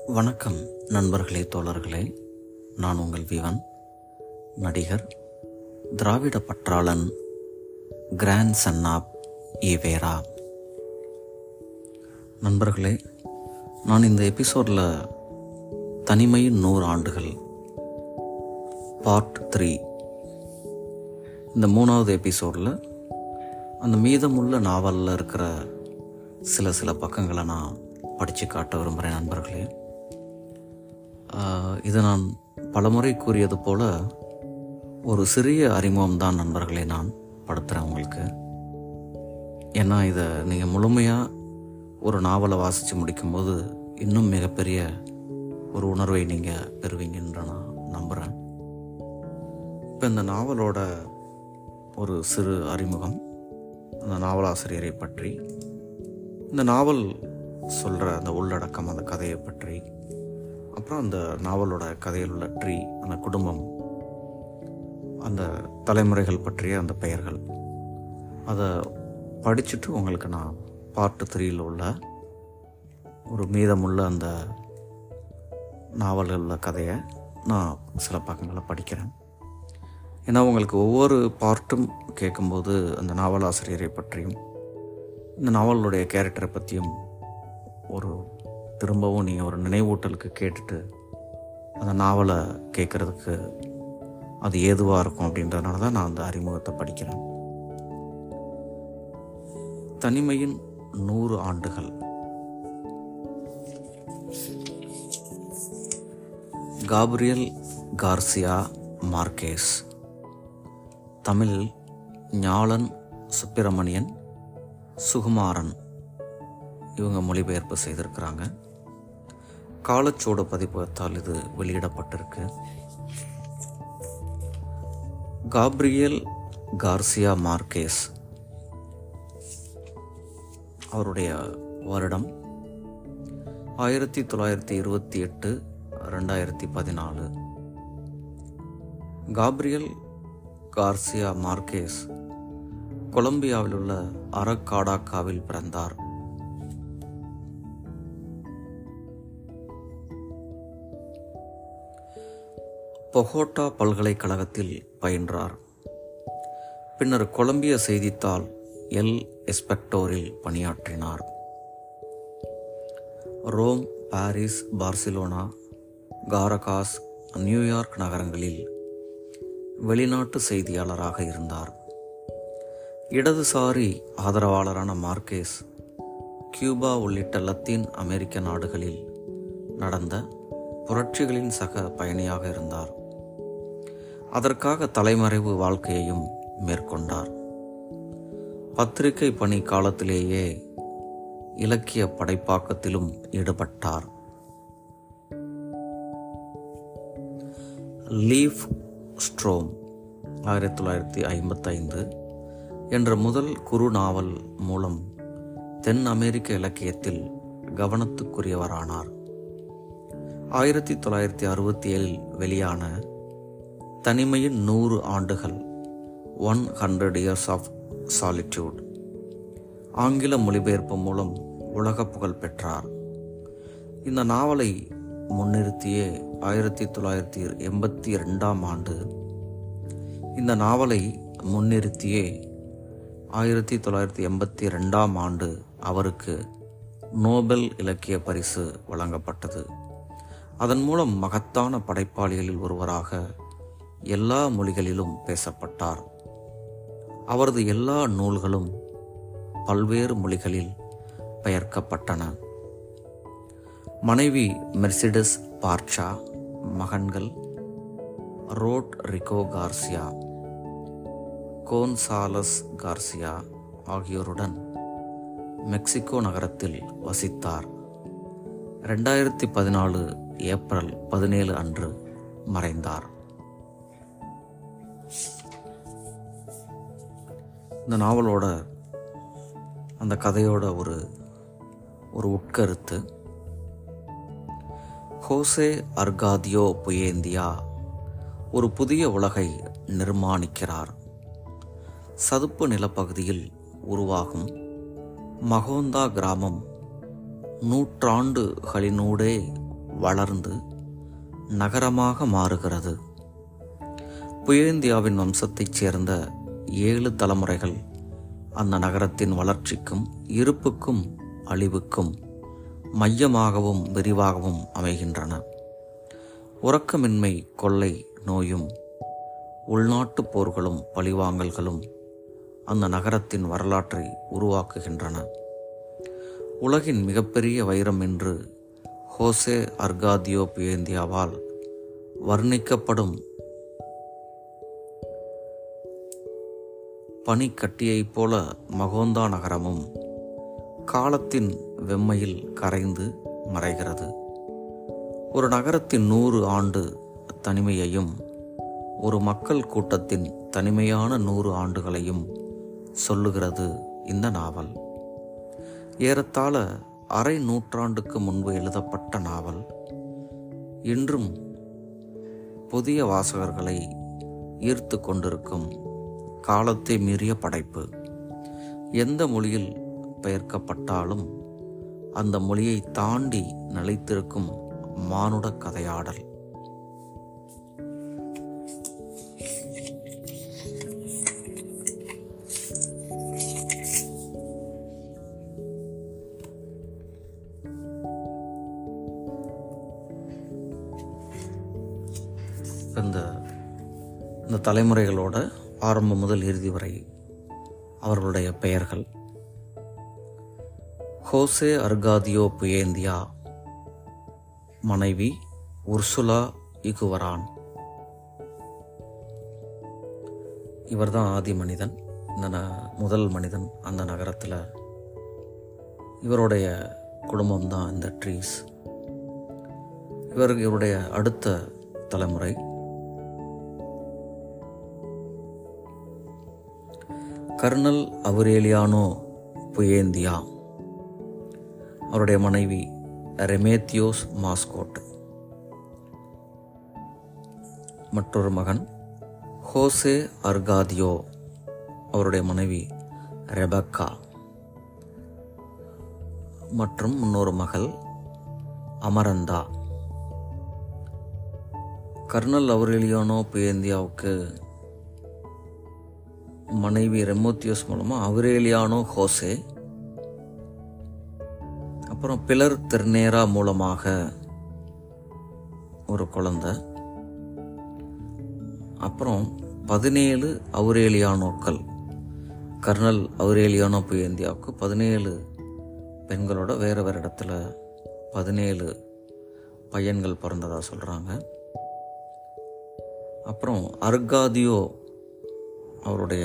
வணக்கம் நண்பர்களே தோழர்களே நான் உங்கள் விவன் நடிகர் திராவிட பற்றாளன் கிராண்ட் சன் ஆப் ஈவேரா நண்பர்களே நான் இந்த எபிசோடில் தனிமையின் நூறு ஆண்டுகள் பார்ட் த்ரீ இந்த மூணாவது எபிசோடில் அந்த மீதமுள்ள நாவலில் இருக்கிற சில சில பக்கங்களை நான் படித்து காட்ட விரும்புகிறேன் நண்பர்களே ஆஹ், இது நான் பலமுறை கூறியது போல ஒரு சிறிய அறிமுகம் தான் நண்பர்களே நான் படுத்துகிறேன் உங்களுக்கு ஏன்னா இதை நீங்கள் முழுமையாக ஒரு நாவலை வாசித்து முடிக்கும்போது இன்னும் மிகப்பெரிய ஒரு உணர்வை நீங்கள் பெறுவீங்கன்ற நான் நம்புகிறேன் இப்போ இந்த நாவலோட ஒரு சிறு அறிமுகம் அந்த நாவலாசிரியரை பற்றி இந்த நாவல் சொல்கிற அந்த உள்ளடக்கம் அந்த கதையை பற்றி அப்புறம் அந்த நாவலோட கதையில் உள்ள ட்ரீ அந்த குடும்பம் அந்த தலைமுறைகள் பற்றிய அந்த பெயர்கள் அதை படிச்சுட்டு உங்களுக்கு நான் பார்ட் த்ரீயில் உள்ள ஒரு மீதமுள்ள அந்த நாவலில் உள்ள கதையை நான் சில பக்கங்களை படிக்கிறேன் ஏன்னா உங்களுக்கு ஒவ்வொரு பார்ட்டும் கேட்கும்போது அந்த நாவலாசிரியரை பற்றியும் இந்த நாவலுடைய கேரக்டரை பற்றியும் ஒரு திரும்பவும் நீங்கள் ஒரு நினைவூட்டலுக்கு கேட்டுட்டு அந்த நாவலை கேட்குறதுக்கு அது ஏதுவாக இருக்கும் அப்படின்றதுனால தான் நான் அந்த அறிமுகத்தை படிக்கிறேன் தனிமையின் நூறு ஆண்டுகள் காப்ரியல் கார்சியா மார்க்கேஸ் தமிழ் ஞாழன் சுப்பிரமணியன் சுகுமாரன் இவங்க மொழிபெயர்ப்பு செய்திருக்கிறாங்க காலச்சோடு பதிப்பகத்தால் இது வெளியிடப்பட்டிருக்கு காப்ரியல் கார்சியா மார்க்கேஸ் அவருடைய வருடம் ஆயிரத்தி தொள்ளாயிரத்தி இருபத்தி எட்டு ரெண்டாயிரத்தி பதினாலு காப்ரியல் கார்சியா மார்க்கேஸ் கொலம்பியாவில் உள்ள அரக்காடாக்காவில் பிறந்தார் பொகோட்டா பல்கலைக்கழகத்தில் பயின்றார் பின்னர் கொலம்பிய செய்தித்தாள் எல் எஸ்பெக்டோரில் பணியாற்றினார் Rome Paris Barcelona Caracas New York நகரங்களில் வெளிநாட்டு செய்தியாளராக இருந்தார் இடதுசாரி ஆதரவாளரான மார்க்கேஸ் கியூபா உள்ளிட்ட லத்தீன் அமெரிக்க நாடுகளில் நடந்த புரட்சிகளின் சக பயணியாக இருந்தார் அதற்காக தலைமறைவு வாழ்க்கையையும் மேற்கொண்டார் பத்திரிகை பணி காலத்திலேயே இலக்கிய படைப்பாக்கத்திலும் ஈடுபட்டார் லீஃப் ஸ்ட்ரோம் ஆயிரத்தி தொள்ளாயிரத்தி ஐம்பத்தைந்து என்ற முதல் குறு நாவல் மூலம் தென் அமெரிக்க இலக்கியத்தில் கவனத்துக்குரியவரானார் ஆயிரத்தி தொள்ளாயிரத்தி அறுபத்தி ஏழில் வெளியான தனிமையின் நூறு ஆண்டுகள் one hundred years of solitude ஆங்கில மொழிபெயர்ப்பு மூலம் உலக புகழ் பெற்றார் இந்த நாவலை முன்னிறுத்தியே ஆயிரத்தி தொள்ளாயிரத்தி எண்பத்தி ரெண்டாம் ஆண்டு இந்த நாவலை முன்னிறுத்தியே ஆயிரத்தி தொள்ளாயிரத்தி எண்பத்தி ரெண்டாம் ஆண்டு அவருக்கு நோபல் இலக்கிய பரிசு வழங்கப்பட்டது அதன் மூலம் மகத்தான படைப்பாளிகளில் ஒருவராக எல்லா மொழிகளிலும் பேசப்பட்டார் அவரது எல்லா நூல்களும் பல்வேறு மொழிகளில் பெயர்க்கப்பட்டன மனைவி மெர்சிடஸ் பார்ச்சா மகன்கள் Rodrigo Garcia Gonzalez Garcia ஆகியோருடன் மெக்சிகோ நகரத்தில் வசித்தார் ரெண்டாயிரத்தி பதினாலு ஏப்ரல் பதினேழு அன்று மறைந்தார் இந்த நாவலோட அந்த கதையோட ஒரு ஒரு உட்கருத்து ஹோசே அர்காதியோ புயேந்தியா ஒரு புதிய உலகை நிர்மாணிக்கிறார் சதுப்பு நிலப்பகுதியில் உருவாகும் மகோந்தா கிராமம் நூற்றாண்டுகளினூடே வளர்ந்து நகரமாக மாறுகிறது புயேந்தியாவின் வம்சத்தைச் சேர்ந்த ஏழு தலைமுறைகள் அந்த நகரத்தின் வளர்ச்சிக்கும் இருப்புக்கும் அழிவுக்கும் மையமாகவும் விரிவாகவும் அமைகின்றன உறக்கமின்மை கொள்ளை நோயும் உள்நாட்டுப் போர்களும் பழிவாங்கல்களும் அந்த நகரத்தின் வரலாற்றை உருவாக்குகின்றன உலகின் மிகப்பெரிய வைரம் என்று ஹோசே அர்காதியோ பியேந்தியாவால் வர்ணிக்கப்படும் பனிக்கட்டியைப் போல மகோந்தா நகரமும் காலத்தின் வெம்மையில் கரைந்து மறைகிறது ஒரு நகரத்தின் நூறு ஆண்டு தனிமையையும் ஒரு மக்கள் கூட்டத்தின் தனிமையான நூறு ஆண்டுகளையும் சொல்லுகிறது இந்த நாவல் ஏறத்தாழ அரை நூற்றாண்டுக்கு முன்பு எழுதப்பட்ட நாவல் இன்றும் புதிய வாசகர்களை ஈர்த்து கொண்டிருக்கும் காலத்தை மீறிய படைப்பு எந்த மொழியில் பெயர்க்கப்பட்டாலும் அந்த மொழியை தாண்டி நிலைத்திருக்கும் மானுட கதையாடல் இந்த இந்த தலைமுறைகளோட ஆரம்பம் முதல் இறுதி வரை அவர்களுடைய பெயர்கள் ஹோசே அர்காதியோ புயேந்தியா மனைவி உர்சுலா இகுவரான் இவர்தான் ஆதி மனிதன் இந்த ந- முதல் மனிதன் அந்த நகரத்தில் இவருடைய குடும்பம் தான் இந்த ட்ரீஸ் இவர் இவருடைய அடுத்த தலைமுறை கர்னல் அவரேலியானோ புயேந்தியா அவருடைய மனைவி ரெமேத்தியோஸ் மாஸ்கோட் மற்றொரு மகன் ஹோசே அர்காதியோ அவருடைய மனைவி ரெபக்கா மற்றும் இன்னொரு மகள் அமரந்தா கர்னல் அவுரேலியானோ புயேந்தியாவுக்கு மனைவி ரெமோத்தியோஸ் மூலமாக அவுரேலியானோ ஹோசே அப்புறம் பிலர் திருநேரா மூலமாக ஒரு குழந்தை அப்புறம் பதினேழு அவுரேலியானோக்கள் கர்னல் அவுரேலியானோ புயேந்தியாவுக்கு பதினேழு பெண்களோட வேறு வேறு இடத்துல பதினேழு பையன்கள் பிறந்ததா சொல்கிறாங்க அப்புறம் அர்காதியோ அவருடைய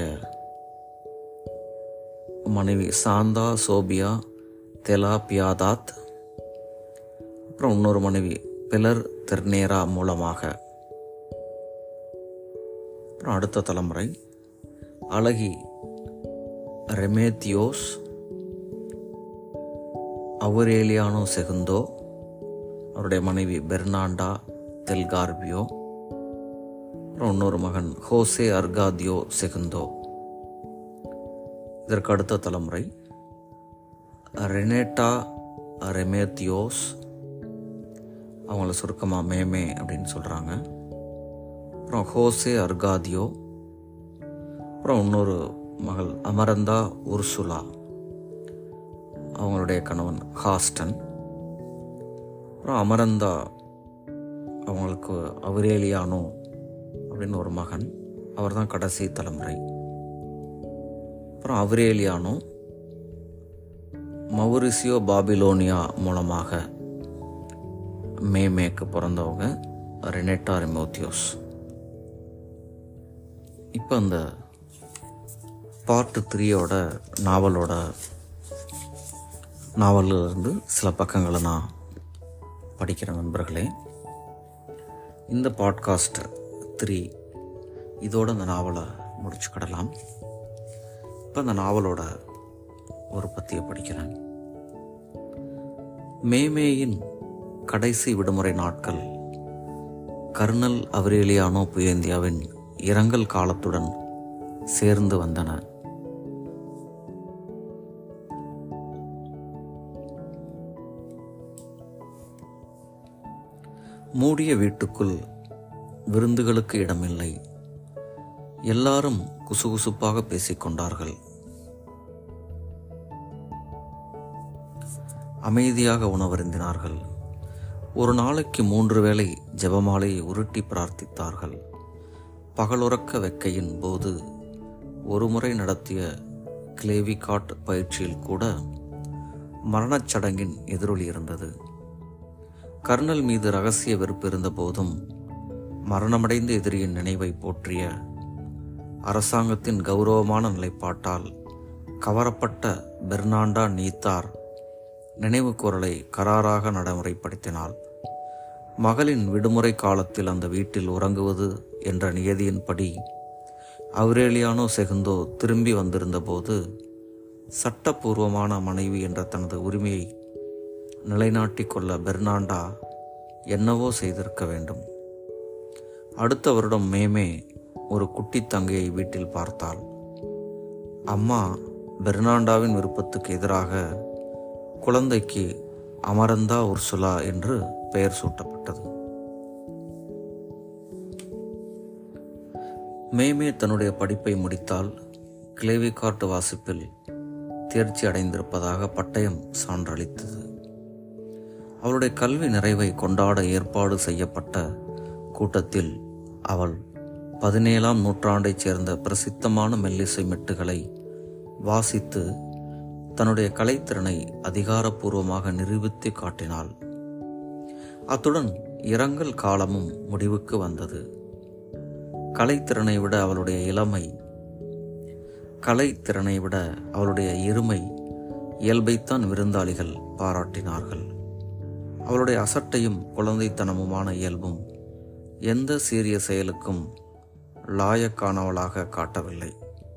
மனைவி சாந்தா சோபியா தெலா பியாதாத் அப்புறம் இன்னொரு மனைவி பிலர் தெர்னேரா மூலமாக அப்புறம் அடுத்த தலைமுறை அழகி ரெமேத்தியோஸ் அவுரேலியானோ செகுந்தோ அவருடைய மனைவி பெர்னாண்டா தெல்கார்பியோ அப்புறம் இன்னொரு மகன் ஹோசே அர்காதியோ செகுந்தோ இதற்கு அடுத்த தலைமுறை ரெனேட்டா ரெமேத்தியோஸ் அவங்கள சுருக்கமாக மேமே அப்படின்னு சொல்கிறாங்க அப்புறம் ஹோசே அர்காதியோ அப்புறம் இன்னொரு மகள் அமரந்தா உர்சுலா அவங்களுடைய கணவன் ஹாஸ்டன் அப்புறம் அமரந்தா அவங்களுக்கு அவரேலியானோ அப்படின்னு ஒரு மகன் அவர் தான் கடைசி தலைமுறை அப்புறம் அவரேலியானோ மவுரிசியோ பாபிலோனியா மூலமாக மேமேக்கு பிறந்தவங்க ரெனேட்டா ரெமோத்தியோஸ் இப்போ அந்த பார்ட் த்ரீயோட நாவலோட நாவலில் இருந்து சில பக்கங்களை நான் படிக்கிறேன் நண்பர்களே இந்த பாட்காஸ்ட் த்ரீ இதோட அந்த நாவலை முடிச்சுக்கிடலாம் இப்போ அந்த நாவலோட ஒரு பத்தியை படிக்கிறேன் மேமேயின் கடைசி விடுமுறை நாட்கள் கர்னல் அவரேலியானோ புயேந்தியாவின் இரங்கல் காலத்துடன் சேர்ந்து வந்தன மூடிய வீட்டுக்குள் விருந்துகளுக்கு இடமில்லை எல்லாரும் குசுகுசுப்பாக பேசிக்கொண்டார்கள் அமைதியாக உணவருந்தினார்கள் ஒரு நாளைக்கு மூன்று வேளை ஜெபமாலையை உருட்டி பிரார்த்தித்தார்கள் பகலுறக்க வெக்கையின் போது ஒருமுறை நடத்திய கிளேவிகாட் பயிற்சியில் கூட மரணச் சடங்கின் எதிரொலி இருந்தது கர்னல் மீது ரகசிய வெறுப்பு இருந்த போதும் மரணமடைந்த எதிரியின் நினைவை போற்றிய அரசாங்கத்தின் கௌரவமான நிலைப்பாட்டால் கவரப்பட்ட பெர்னாண்டா நீத்தார் நினைவு குரலை கராராக நடைமுறைப்படுத்தினாள் மகளின் விடுமுறை காலத்தில் அந்த வீட்டில் உறங்குவது என்ற நியதியின்படி அவுரேலியானோ செகுந்தோ திரும்பி வந்திருந்தபோது சட்டப்பூர்வமான மனைவி என்ற தனது உரிமையை நிலைநாட்டிக் கொள்ள பெர்னாண்டா என்னவோ செய்திருக்க வேண்டும் அடுத்த வருடம் மேமே ஒரு குட்டி தங்கையை வீட்டில் பார்த்தாள் அம்மா பெர்னாண்டாவின் விருப்பத்துக்கு எதிராக குழந்தைக்கு அமரந்தா உர்சுலா என்று பெயர் சூட்டப்பட்டது மேமே தன்னுடைய படிப்பை முடித்தால் கிளேவிகார்ட் வாசிப்பில் தேர்ச்சி அடைந்திருப்பதாக பட்டயம் சான்றளித்தது அவளுடைய கல்வி நிறைவை கொண்டாட ஏற்பாடு செய்யப்பட்ட கூட்டத்தில் அவள் பதினேழாம் நூற்றாண்டைச் சேர்ந்த பிரசித்தமான மெல்லிசை மெட்டுகளை வாசித்து தன்னுடைய கலைத்திறனை அதிகாரப்பூர்வமாக நிரூபித்து காட்டினாள் அத்துடன் இரங்கல் காலமும் முடிவுக்கு வந்தது கலைத்திறனை விட அவளுடைய இளமை கலைத்திறனை விட அவளுடைய இருமை இயல்பைத்தான் விருந்தாளிகள் பாராட்டினார்கள் அவளுடைய அசட்டையும் குழந்தைத்தனமுமான இயல்பும் எந்த சீரிய செயலுக்கும் லாயக்கானவளாக காட்டவில்லை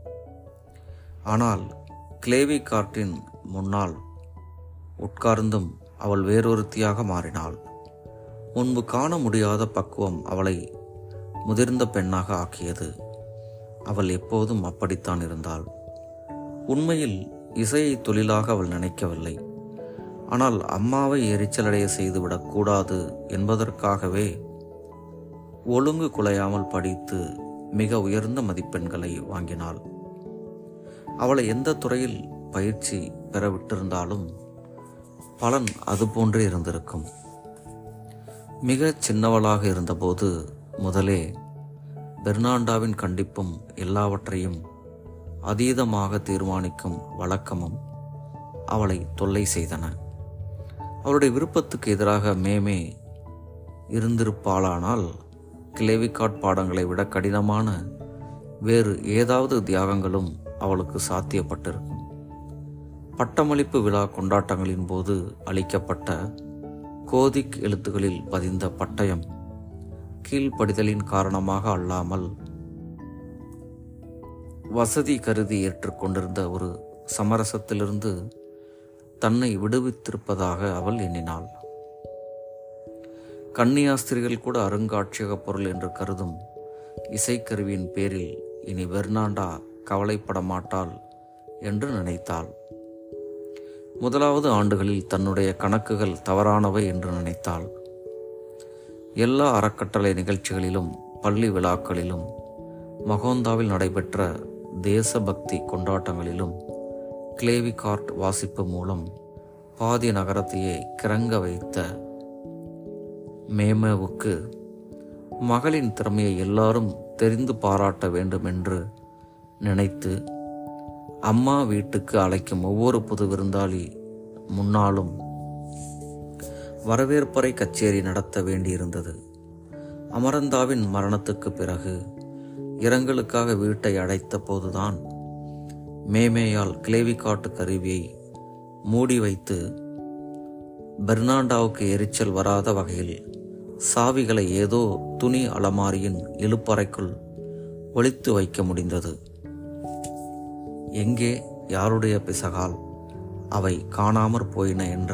ஆனால் கிளேவி கார்ட்டின் முன்னால் உட்கார்ந்தும் அவள் வேறொருத்தியாக மாறினாள் முன்பு காண முடியாத பக்குவம் அவளை முதிர்ந்த பெண்ணாக ஆக்கியது அவள் எப்போதும் அப்படித்தான் இருந்தாள் உண்மையில் இசையை தொழிலாக அவள் நினைக்கவில்லை ஆனால் அம்மாவை எரிச்சலடைய செய்துவிடக் கூடாது என்பதற்காகவே ஒழுங்கு குலையாமல் படித்து மிக உயர்ந்த மதிப்பெண்களை வாங்கினாள் அவளை எந்த துறையில் பயிற்சி பெற விட்டிருந்தாலும் பலன் அதுபோன்றே இருந்திருக்கும் மிக சின்னவளாக இருந்தபோது முதலே பெர்னாண்டாவின் கண்டிப்பும் எல்லாவற்றையும் அதீதமாக தீர்மானிக்கும் வழக்கமும் அவளை தொல்லை செய்தன அவளுடைய விருப்பத்துக்கு எதிராக மேமே இருந்திருப்பாளானால் கிளேவிகாட் பாடங்களை விட கடினமான வேறு ஏதாவது தியாகங்களும் அவளுக்கு சாத்தியப்பட்டிருக்கும் பட்டமளிப்பு விழா கொண்டாட்டங்களின் போது அளிக்கப்பட்ட கோதிக் எழுத்துகளில் பதிந்த பட்டயம் கீழ்ப்படிதலின் காரணமாக அல்லாமல் வசதி கருதி ஏற்றுக்கொண்டிருந்த ஒரு சமரசத்திலிருந்து தன்னை விடுவித்திருப்பதாக அவள் எண்ணினாள் கன்னியாஸ்திரிகள் கூட அருங்காட்சியக பொருள் என்று கருதும் இசைக்கருவியின் பேரில் இனி பெர்னாண்டா கவலைப்பட மாட்டாள் என்று நினைத்தாள் முதலாவது ஆண்டுகளில் தன்னுடைய கணக்குகள் தவறானவை என்று நினைத்தாள் எல்லா அறக்கட்டளை நிகழ்ச்சிகளிலும் பள்ளி விழாக்களிலும் மகோந்தாவில் நடைபெற்ற தேசபக்தி கொண்டாட்டங்களிலும் கிளேவிகார்ட் வாசிப்பு மூலம் பாதி நகரத்தையே கிறங்க வைத்த மேமேவுக்கு மகளின் திறமையை எல்லாரும் தெரிந்து பாராட்ட வேண்டும் என்று நினைத்து அம்மா வீட்டுக்கு அழைக்கும் ஒவ்வொரு புது விருந்தாளி முன்னாலும் வரவேற்பறை கச்சேரி நடத்த வேண்டியிருந்தது அமரந்தாவின் மரணத்துக்கு பிறகு இரங்கலுக்காக வீட்டை அடைத்த போதுதான் மேமேயால் கிளேவிகாட்டு கருவியை மூடி வைத்து பெர்னாண்டாவுக்கு எரிச்சல் வராத வகையில் சாவிகளை ஏதோ துணி அலமாரியின் இழுப்பறைக்குள் ஒளித்து வைக்க முடிந்தது எங்கே யாருடைய பிசகால் அவை காணாமற் போயின என்ற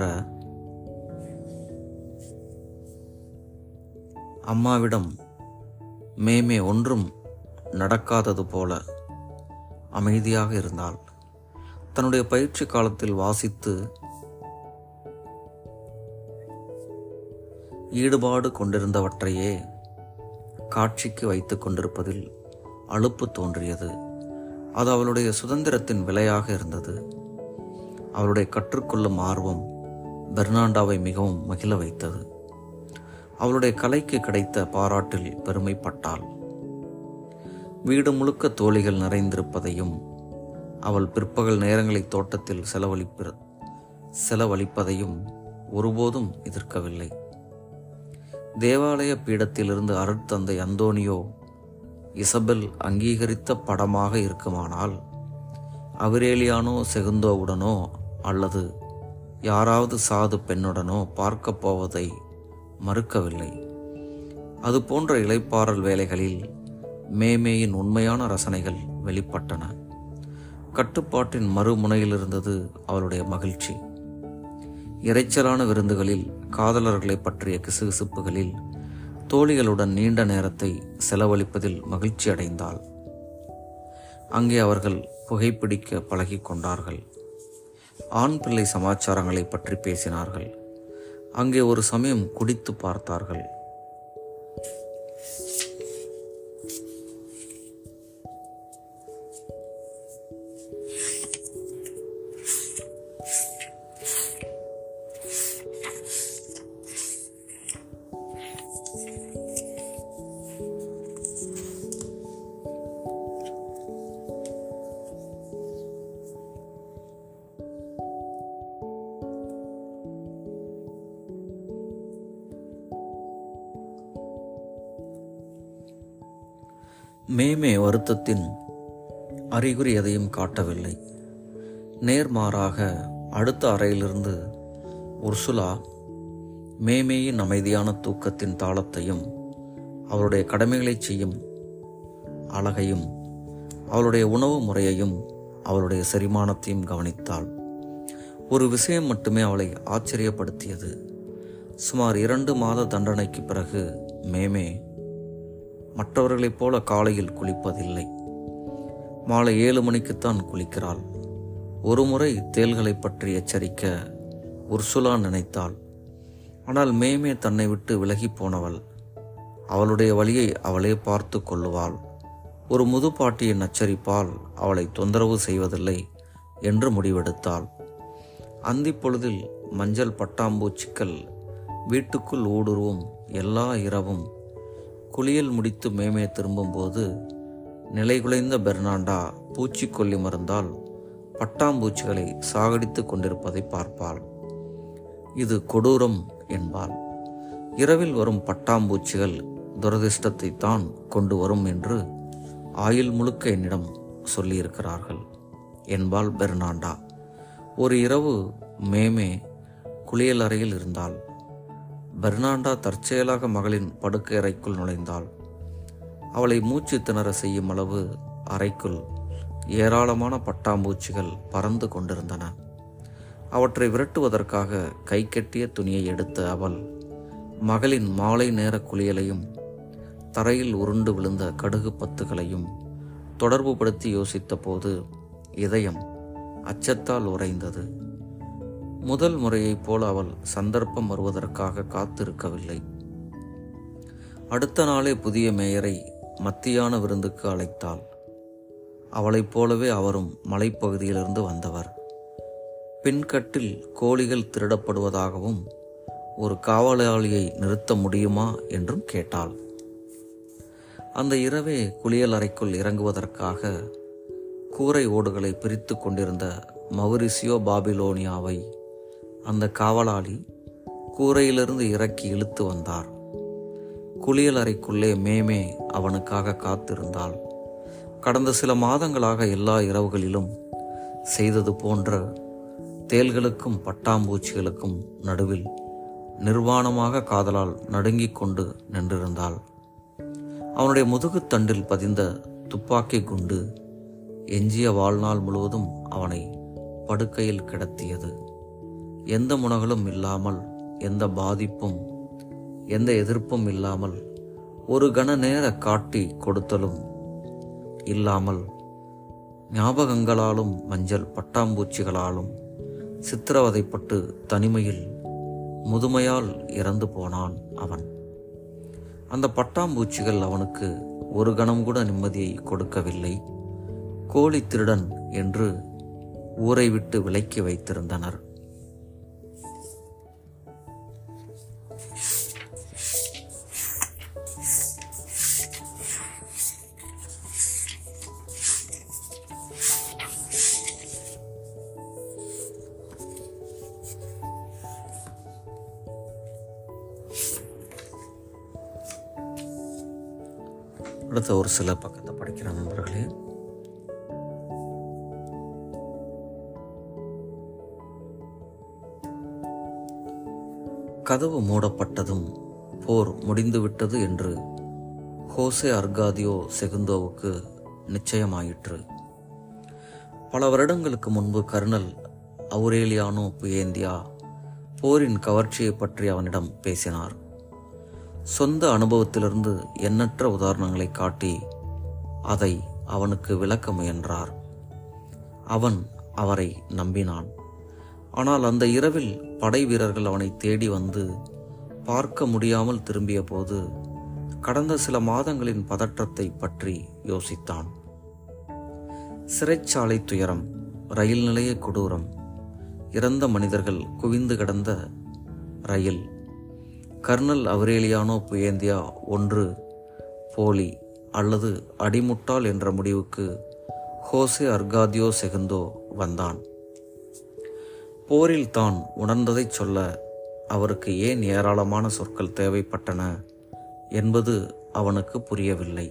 அம்மாவிடம் மேமே ஒன்றும் நடக்காதது போல அமைதியாக இருந்தாள் தன்னுடைய பயிற்சி காலத்தில் வாசித்து ஈடுபாடு கொண்டிருந்தவற்றையே காட்சிக்கு வைத்து கொண்டிருப்பதில் அலுப்பு தோன்றியது அது அவளுடைய சுதந்திரத்தின் விலையாக இருந்தது அவளுடைய கற்றுக்கொள்ளும் ஆர்வம் பெர்னாண்டாவை மிகவும் மகிழ வைத்தது அவளுடைய கலைக்கு கிடைத்த பாராட்டில் பெருமைப்பட்டாள் வீடு முழுக்க தோழிகள் நிறைந்திருப்பதையும் அவள் பிற்பகல் நேரங்களை தோட்டத்தில் செலவழிப்ப செலவழிப்பதையும் ஒருபோதும் எதிர்க்கவில்லை தேவாலய பீடத்திலிருந்து அருட்தந்தை அந்தோனியோ இசபெல் அங்கீகரித்த படமாக இருக்குமானால் அவரேலியானோ செகுந்தோவுடனோ அல்லது யாராவது சாது பெண்ணுடனோ பார்க்கப் போவதை மறுக்கவில்லை அது போன்ற இளைப்பாறல் வேலைகளில் மேமேயின் உண்மையான ரசனைகள் வெளிப்பட்டன கட்டுப்பாட்டின் மறுமுனையில் இருந்தது அவளுடைய மகிழ்ச்சி இறைச்சலான விருந்துகளில் காதலர்களை பற்றிய கிசுகிசுப்புகளில் தோழிகளுடன் நீண்ட நேரத்தை செலவழிப்பதில் மகிழ்ச்சி அடைந்தாள் அங்கே அவர்கள் புகைப்பிடிக்க பழகிக் கொண்டார்கள் ஆண் பிள்ளை சமாச்சாரங்களை பற்றி பேசினார்கள் அங்கே ஒரு சமயம் குடித்து பார்த்தார்கள் மேமே வருத்தத்தின் அறிகுறி எதையும் காட்டவில்லை நேர்மாறாக அடுத்த அறையிலிருந்து உர்சுலா மேமேயின் அமைதியான தூக்கத்தின் தாளத்தையும் அவளுடைய கடமைகளைச் செய்யும் அழகையும் அவளுடைய உணவு முறையையும் அவளுடைய செரிமானத்தையும் கவனித்தாள் ஒரு விஷயம் மட்டுமே அவளை ஆச்சரியப்படுத்தியது சுமார் இரண்டு மாத தண்டனைக்கு பிறகு மேமே மற்றவர்களைப் போல காலையில் குளிப்பதில்லை மாலை ஏழு மணிக்குத்தான் குளிக்கிறாள் ஒருமுறை தேள்களைப் பற்றி எச்சரிக்க உர்சுலா நினைத்தாள் ஆனால் மேமே தன்னை விட்டு விலகி போனவள் அவளுடைய வழியை அவளே பார்த்து கொள்ளுவாள் ஒரு முதுப்பாட்டியின் நச்சரிப்பால் அவளை தொந்தரவு செய்வதில்லை என்று முடிவெடுத்தாள் அந்திப் பொழுதில் மஞ்சள் பட்டாம்பூச்சிக்கள் வீட்டுக்குள் ஊடுருவும் எல்லா இரவும் குளியல் முடித்து மேமே திரும்பும்போது நிலைகுலைந்த பெர்னாண்டா பூச்சிக்கொல்லி மருந்தால் பட்டாம்பூச்சிகளை சாகடித்து கொண்டிருப்பதை பார்ப்பாள் இது கொடூரம் என்பாள் இரவில் வரும் பட்டாம்பூச்சிகள் துரதிர்ஷ்டத்தை தான் கொண்டு வரும் என்று ஆயுள் முழுக்க என்னிடம் சொல்லியிருக்கிறார்கள் என்பாள் பெர்னாண்டா ஒரு இரவு மேமே குளியல் அறையில் இருந்தாள் பெர்னாண்டா தற்செயலாக மகளின் படுக்கை அறைக்குள் நுழைந்தாள் அவளை மூச்சு திணற செய்யும் அளவு அறைக்குள் ஏராளமான பட்டாம்பூச்சிகள் பறந்து கொண்டிருந்தன அவற்றை விரட்டுவதற்காக கை கட்டிய துணியை எடுத்த அவள் மகளின் மாலை நேர குளியலையும் தரையில் உருண்டு விழுந்த கடுகு பத்துகளையும் தொடர்புபடுத்தி யோசித்தபோது இதயம் அச்சத்தால் உறைந்தது முதல் முறையைப் போல அவள் சந்தர்ப்பம் வருவதற்காக காத்திருக்கவில்லை அடுத்த நாளே புதிய மேயரை மத்தியான விருந்துக்கு அழைத்தாள் அவளைப் போலவே அவரும் மலைப்பகுதியிலிருந்து வந்தவர் பின்கட்டில் கோழிகள் திருடப்படுவதாகவும் ஒரு காவலாளியை நிறுத்த முடியுமா என்றும் கேட்டாள் அந்த இரவே குளியல் அறைக்குள் இறங்குவதற்காக கூரை ஓடுகளை பிரித்து கொண்டிருந்த மௌரிசியோ பாபிலோனியாவை அந்த காவலாளி கூரையிலிருந்து இறக்கி இழுத்து வந்தார் குளியல் அறைக்குள்ளே மேமே அவனுக்காக காத்திருந்தாள் கடந்த சில மாதங்களாக எல்லா இரவுகளிலும் செய்தது போன்ற தேள்களுக்கும் பட்டாம்பூச்சிகளுக்கும் நடுவில் நிர்வாணமாக காதலால் நடுங்கிக் கொண்டு நின்றிருந்தாள் அவனுடைய முதுகுத்தண்டில் பதிந்த துப்பாக்கி குண்டு எஞ்சிய வாழ்நாள் முழுவதும் அவனை படுக்கையில் கிடத்தியது எந்த முனகளும் இல்லாமல் எந்த பாதிப்பும் எந்த எதிர்ப்பும் இல்லாமல் ஒரு கண நேர காட்டி கொடுத்தலும் இல்லாமல் ஞாபகங்களாலும் மஞ்சள் பட்டாம்பூச்சிகளாலும் சித்திரவதைப்பட்டு தனிமையில் முதுமையால் இறந்து போனான் அவன் அந்த பட்டாம்பூச்சிகள் அவனுக்கு ஒரு கணம் கூட நிம்மதியை கொடுக்கவில்லை கோழி திருடன் என்று ஊரை விட்டு விலக்கி வைத்திருந்தனர் அடுத்த ஒரு சில பக்கத்தை படிக்கிற நண்பர்களே கதவு மூடப்பட்டதும் போர் முடிந்துவிட்டது என்று ஹோசே அர்காதியோ செகுந்தோவுக்கு நிச்சயமாயிற்று பல வருடங்களுக்கு முன்பு கர்னல் அவுரேலியானோ புயேந்தியா போரின் கவர்ச்சியை பற்றி அவனிடம் பேசினார் சொந்த அனுபவத்திலிருந்து எண்ணற்ற உதாரணங்களை காட்டி அதை அவனுக்கு விளக்க முயன்றார் அவன் அவரை நம்பினான் ஆனால் அந்த இரவில் படை வீரர்கள் அவனை தேடி வந்து பார்க்க முடியாமல் திரும்பிய போது கடந்த சில மாதங்களின் பதற்றத்தை பற்றி யோசித்தான் சிறைச்சாலை துயரம் ரயில் நிலைய கொடூரம் இறந்த மனிதர்கள் குவிந்து கிடந்த ரயில் கர்னல் அவரேலியானோ புயேந்தியா ஒன்று போலி அல்லது அடிமுட்டாள் என்ற முடிவுக்கு ஹோசே அர்காதியோ செகுந்தோ வந்தான் போரில் தான் உணர்ந்ததைச் சொல்ல அவருக்கு ஏன் ஏராளமான சொற்கள் தேவைப்பட்டன என்பது அவனுக்கு புரியவில்லை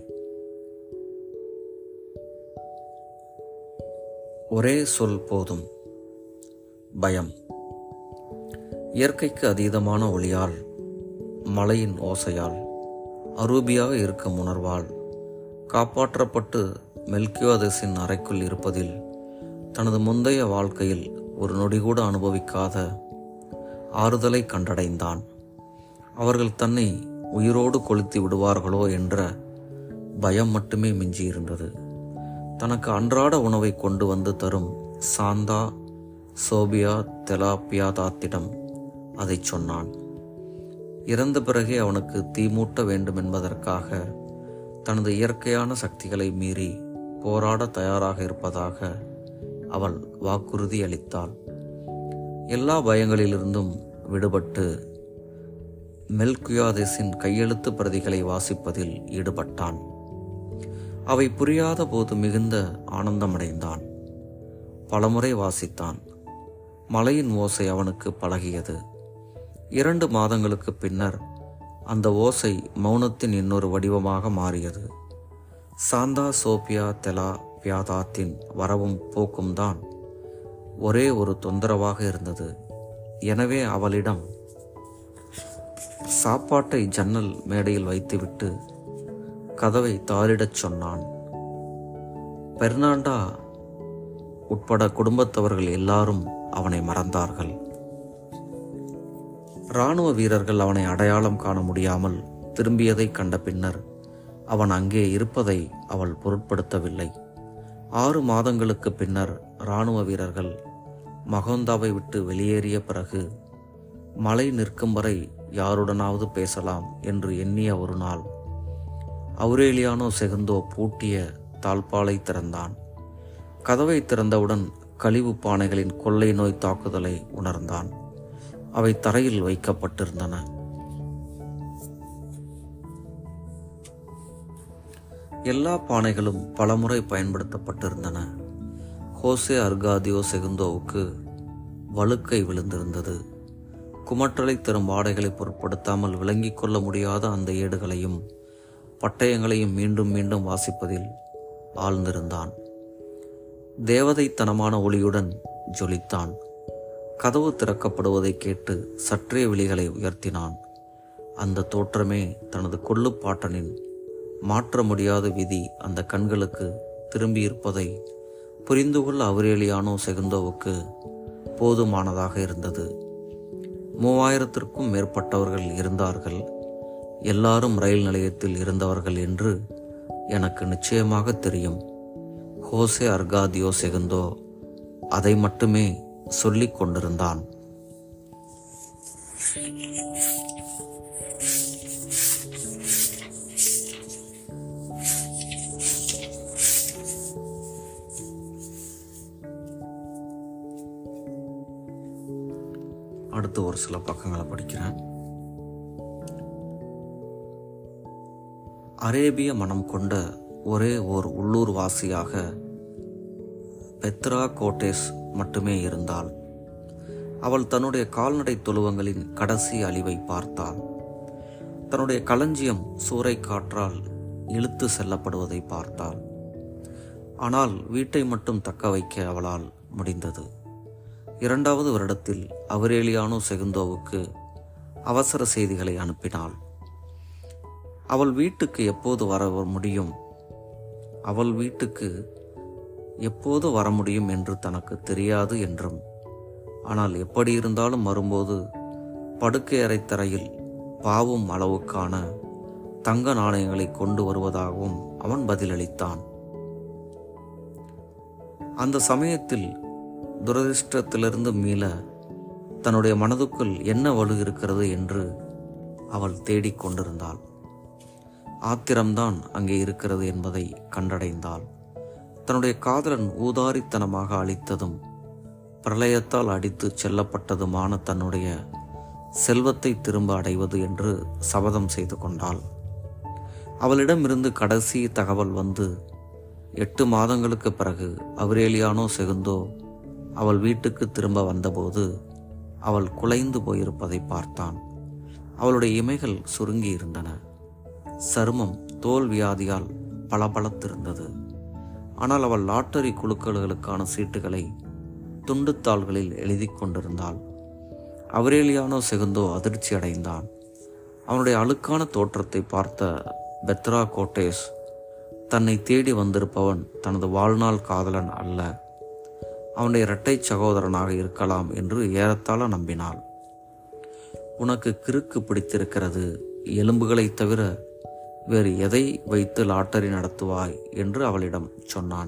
ஒரே சொல் போதும் பயம் இயற்கைக்கு அதீதமான ஒளியால் மலையின் ஓசையால் அரூபியாக இருக்கும் உணர்வால் காப்பாற்றப்பட்டு மெல்கியோதஸின் அறைக்குள் இருப்பதில் தனது முந்தைய வாழ்க்கையில் ஒரு நொடி கூட அனுபவிக்காத ஆறுதலை கண்டடைந்தான் அவர்கள் தன்னை உயிரோடு கொளுத்தி விடுவார்களோ என்ற பயம் மட்டுமே மிஞ்சியிருந்தது தனக்கு அன்றாட உணவை கொண்டு வந்து தரும் சாந்தா சோபியா தெலாப்பியாதாத்திடம் அதை சொன்னான் இறந்த பிறகே அவனுக்கு தீமூட்ட வேண்டும் என்பதற்காக தனது இயற்கையான சக்திகளை மீறி போராட தயாராக இருப்பதாக அவள் வாக்குறுதி அளித்தாள் எல்லா பயங்களிலிருந்தும் விடுபட்டு மெல்குயாதேசின் கையெழுத்து பிரதிகளை வாசிப்பதில் ஈடுபட்டான் அவை புரியாத போது மிகுந்த ஆனந்தமடைந்தான் பலமுறை வாசித்தான் மலையின் ஓசை அவனுக்கு பழகியது இரண்டு மாதங்களுக்கு பின்னர் அந்த ஓசை மௌனத்தின் இன்னொரு வடிவமாக மாறியது சாந்தா சோபியா தெலா பியாதாத்தின் வரவும் போக்கும் தான் ஒரே ஒரு தொந்தரவாக இருந்தது எனவே அவளிடம் சாப்பாட்டை ஜன்னல் மேடையில் வைத்துவிட்டு கதவை தாளிடச் சொன்னான் பெர்னாண்டா உட்பட குடும்பத்தவர்கள் எல்லாரும் அவனை மறந்தார்கள் இராணுவ வீரர்கள் அவனை அடையாளம் காண முடியாமல் திரும்பியதை கண்ட பின்னர் அவன் அங்கே இருப்பதை அவள் பொருட்படுத்தவில்லை ஆறு மாதங்களுக்கு பின்னர் இராணுவ வீரர்கள் மகோந்தாவை விட்டு வெளியேறிய பிறகு மழை நிற்கும் வரை யாருடனாவது பேசலாம் என்று எண்ணிய ஒரு நாள் அவுரேலியானோ செகுந்தோ பூட்டிய தாழ்பாலை திறந்தான் கதவை திறந்தவுடன் கழிவு பானைகளின் கொள்ளை நோய் தாக்குதலை உணர்ந்தான் அவை தரையில் வைக்கப்பட்டிருந்தன எல்லா பானைகளும் பலமுறை பயன்படுத்தப்பட்டிருந்தன ஹோசே அர்காதியோ செகுந்தோவுக்கு வழுக்கை விழுந்திருந்தது குமற்றலை தரும் வாடைகளை பொருட்படுத்தாமல் விளங்கிக் கொள்ள முடியாத அந்த ஏடுகளையும் பட்டயங்களையும் மீண்டும் மீண்டும் வாசிப்பதில் ஆழ்ந்திருந்தான் தேவதைத்தனமான ஒளியுடன் ஜொலித்தான் கதவு திறக்கப்படுவதை கேட்டு சற்றே விழிகளை உயர்த்தினான் அந்த தோற்றமே தனது கொள்ளுப்பாட்டனின் மாற்ற முடியாத விதி அந்த கண்களுக்கு திரும்பியிருப்பதை புரிந்து கொள்ள அவரேலியானோ செகுந்தோவுக்கு போதுமானதாக இருந்தது மூவாயிரத்திற்கும் மேற்பட்டவர்கள் இருந்தார்கள் எல்லாரும் ரயில் நிலையத்தில் இருந்தவர்கள் என்று எனக்கு நிச்சயமாக தெரியும் ஹோசே அர்காதியோ செகுந்தோ அதை மட்டுமே சொல்லிக் கொண்டிருந்தான் அடுத்து ஒரு சில பக்கங்களை படிக்கிறேன் அரேபிய மனம் கொண்ட ஒரே ஓர் உள்ளூர் வாசியாக பெத்ரா கோட்டேஸ் மட்டுமே இருந்தாள் அவள் தன்னுடைய கால்நடை தொழுவங்களின் கடைசி அழிவை பார்த்தாள் தன்னுடைய களஞ்சியம் சூறை காற்றால் இழுத்து செல்லப்படுவதை பார்த்தாள் ஆனால் வீட்டை மட்டும் தக்க வைக்க அவளால் முடிந்தது இரண்டாவது வருடத்தில் அவரேலியானோ செகுந்தோவுக்கு அவசர செய்திகளை அனுப்பினாள் அவள் வீட்டுக்கு எப்போது வர முடியும் அவள் வீட்டுக்கு எப்போது வர முடியும் என்று தனக்கு தெரியாது என்றும் ஆனால் எப்படி இருந்தாலும் வரும்போது படுக்கை அறை தரையில் பாவும் அளவுக்கான தங்க நாணயங்களை கொண்டு வருவதாகவும் அவன் பதிலளித்தான் அந்த சமயத்தில் துரதிர்ஷ்டத்திலிருந்து மீள தன்னுடைய மனதுக்குள் என்ன வலு இருக்கிறது என்று அவள் தேடிக் கொண்டிருந்தாள் ஆத்திரம்தான் அங்கே இருக்கிறது என்பதை கண்டடைந்தாள் தன்னுடைய காதலன் ஊதாரித்தனமாக அளித்ததும் பிரளயத்தால் அடித்து செல்லப்பட்டதுமான தன்னுடைய செல்வத்தை திரும்ப அடைவது என்று சபதம் செய்து கொண்டாள் அவளிடமிருந்து கடைசி தகவல் வந்து எட்டு மாதங்களுக்கு பிறகு அவரேலியானோ செகுந்தோ அவள் வீட்டுக்கு திரும்ப வந்தபோது அவள் குலைந்து போயிருப்பதை பார்த்தான் அவளுடைய இமைகள் சுருங்கி இருந்தன சருமம் தோல் வியாதியால் பளபளத்திருந்தது ஆனால் அவள் லாட்டரி குழுக்களுக்கான சீட்டுகளை துண்டுத்தாள்களில் எழுதி கொண்டிருந்தாள் அவரேலியானோ செகுந்தோ அதிர்ச்சி அடைந்தான் அவனுடைய அழுக்கான தோற்றத்தை பார்த்த பெத்ரா கோட்டேஸ் தன்னை தேடி வந்திருப்பவன் தனது வாழ்நாள் காதலன் அல்ல அவனுடைய இரட்டை சகோதரனாக இருக்கலாம் என்று ஏறத்தாழ நம்பினாள் உனக்கு கிறுக்கு பிடித்திருக்கிறது எலும்புகளைத் தவிர வேறு எதை வைத்து லாட்டரி நடத்துவாய் என்று அவளிடம் சொன்னான்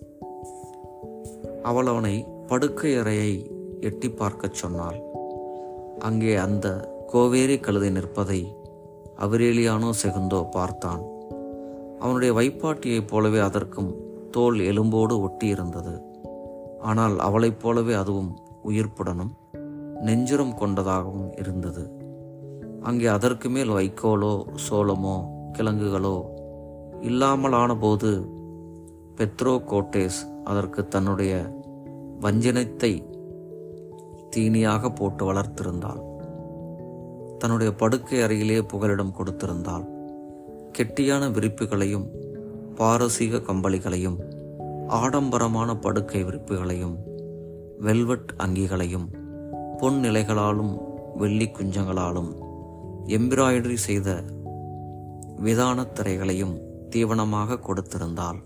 அவள் அவனை படுக்கை அறையை எட்டி பார்க்கச் சொன்னாள் அங்கே அந்த கோவேரி கழுதை நிற்பதை அவரேலியானோ செகுந்தோ பார்த்தான் அவனுடைய வைப்பாட்டியைப் போலவே அதற்கும் தோல் எலும்போடு ஒட்டியிருந்தது ஆனால் அவளைப் போலவே அதுவும் உயிர்ப்புடனும் நெஞ்சுரம் கொண்டதாகவும் இருந்தது அங்கே அதற்கு மேல் வைக்கோலோ சோளமோ கிழங்குகளோ இல்லாமலான போது பெத்ரோ கோட்டேஸ் அதற்கு தன்னுடைய வஞ்சனத்தை தீனியாக போட்டு வளர்த்திருந்தாள் தன்னுடைய படுக்கை அறையிலே புகலிடம் கொடுத்திருந்தாள் கெட்டியான விரிப்புகளையும் பாரசீக கம்பளிகளையும் ஆடம்பரமான படுக்கை விரிப்புகளையும் வெல்வெட் அங்கிகளையும் பொன் நிலைகளாலும் வெள்ளி குஞ்சங்களாலும் எம்பிராய்டரி செய்த விதான திரைகளையும் தீவனமாக கொடுத்திருந்தாள்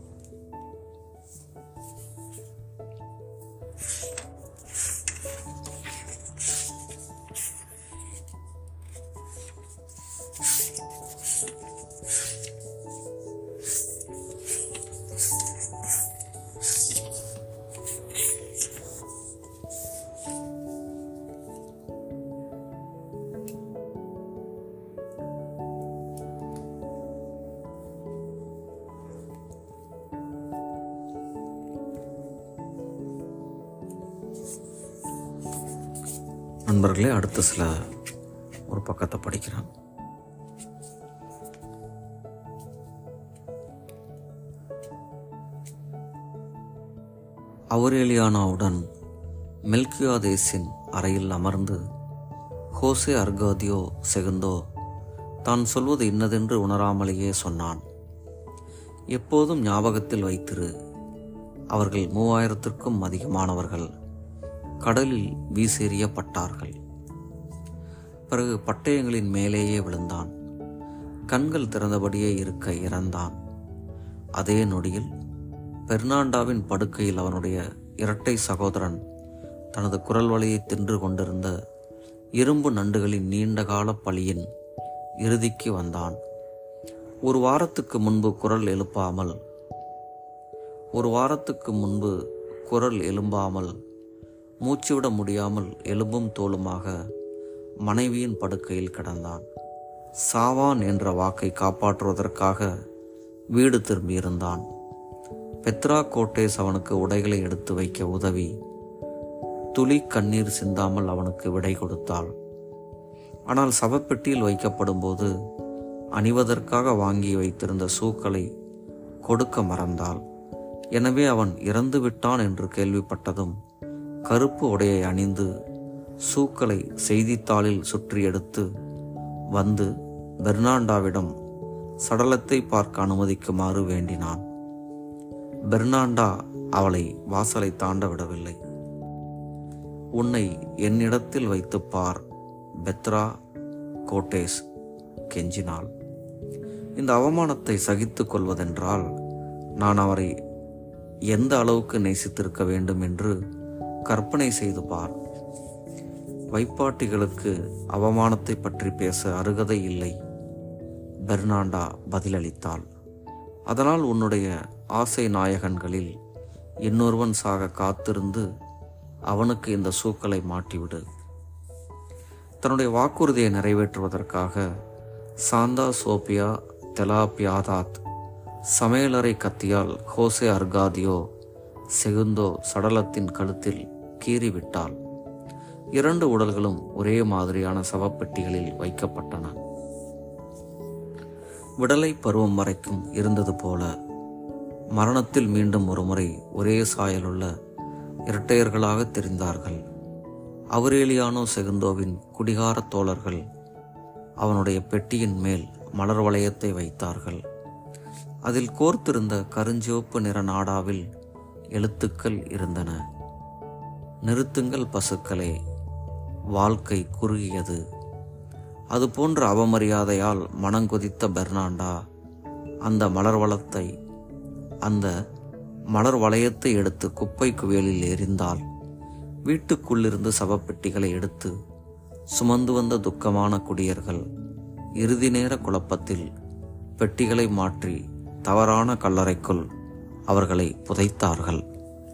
நண்பர்களே அடுத்த சில ஒரு பக்கத்தை படிக்கிறேன் அவுரேலியானாவுடன் மெல்கியாதேசின் அறையில் அமர்ந்து ஹோசே அர்காதியோ செகுந்தோ தான் சொல்வது இன்னதென்று உணராமலேயே சொன்னான் எப்போதும் ஞாபகத்தில் வைத்திரு அவர்கள் மூவாயிரத்திற்கும் அதிகமானவர்கள் கடலில் வீசெறியப்பட்டார்கள் பிறகு பட்டயங்களின் மேலேயே விழுந்தான் கண்கள் திறந்தபடியே இருக்க இறந்தான் அதே நொடியில் பெர்னாண்டாவின் படுக்கையில் அவனுடைய இரட்டை சகோதரன் தனது குரல் வலையை தின்று கொண்டிருந்த இரும்பு நண்டுகளின் நீண்டகால பழியின் இறுதிக்கு வந்தான் ஒரு வாரத்துக்கு முன்பு குரல் எழுப்பாமல் ஒரு வாரத்துக்கு முன்பு குரல் எழும்பாமல் மூச்சுவிட முடியாமல் எலும்பும் தோலுமாக மனைவியின் படுக்கையில் கிடந்தான் சாவான் என்ற வாக்கை காப்பாற்றுவதற்காக வீடு திரும்பியிருந்தான் பெத்ரா கோட்டேஸ் அவனுக்கு உடைகளை எடுத்து வைக்க உதவி துளி கண்ணீர் சிந்தாமல் அவனுக்கு விடை கொடுத்தாள் ஆனால் சவப்பெட்டியில் வைக்கப்படும் போது அணிவதற்காக வாங்கி வைத்திருந்த சூக்களை கொடுக்க மறந்தாள் எனவே அவன் இறந்து விட்டான் என்று கேள்விப்பட்டதும் கருப்பு உடையை அணிந்து சூக்களை செய்தித்தாளில் சுற்றி எடுத்து வந்து பெர்னாண்டாவிடம் சடலத்தை பார்க்க அனுமதிக்குமாறு வேண்டினான் பெர்னாண்டா அவளை வாசலை தாண்ட விடவில்லை உன்னை என்னிடத்தில் வைத்துப் பார் பெத்ரா கோட்டேஸ் கெஞ்சினாள் இந்த அவமானத்தை சகித்துக் கொள்வதென்றால் நான் அவரை எந்த அளவுக்கு நேசித்திருக்க வேண்டும் என்று கற்பனை செய்து பார் வைப்பாட்டிகளுக்கு அவமானத்தை பற்றி பேச அருகதை இல்லை பெர்னாண்டா பதிலளித்தாள் அதனால் உன்னுடைய ஆசை நாயகன்களில் இன்னொருவன் சாக காத்திருந்து அவனுக்கு இந்த சூக்களை மாட்டிவிடு தன்னுடைய வாக்குறுதியை நிறைவேற்றுவதற்காக சாந்தா சோபியா தெலாபியாதாத் சமையலறை கத்தியால் ஹோசே அர்காதியோ செகுந்தோ சடலத்தின் கழுத்தில் கீறிவிட்டாள் இரண்டு உடல்களும் ஒரே மாதிரியான சவப்பெட்டிகளில் வைக்கப்பட்டன விடலை பருவம் வரைக்கும் இருந்தது போல மரணத்தில் மீண்டும் ஒருமுறை ஒரே சாயலுள்ள இரட்டையர்களாக தெரிந்தார்கள் அவரேலியானோ செகுந்தோவின் குடிகார தோழர்கள் அவனுடைய பெட்டியின் மேல் மலர் வளையத்தை வைத்தார்கள் அதில் கோர்த்திருந்த கருஞ்சிவப்பு நிற நாடாவில் எழுத்துக்கள் இருந்தன நிறுத்துங்கள் பசுக்களே வாழ்க்கை குறுகியது அது போன்ற அவமரியாதையால் மனங்கொதித்த பெர்னாண்டா அந்த மலர் வளத்தை அந்த மலர் வளையத்தை எடுத்து குப்பை குவியலில் எறிந்தால் வீட்டுக்குள்ளிருந்து சவப்பெட்டிகளை எடுத்து சுமந்து வந்த துக்கமான குடியர்கள் இறுதி நேர குழப்பத்தில் பெட்டிகளை மாற்றி தவறான கல்லறைக்குள் அவர்களை புதைத்தார்கள்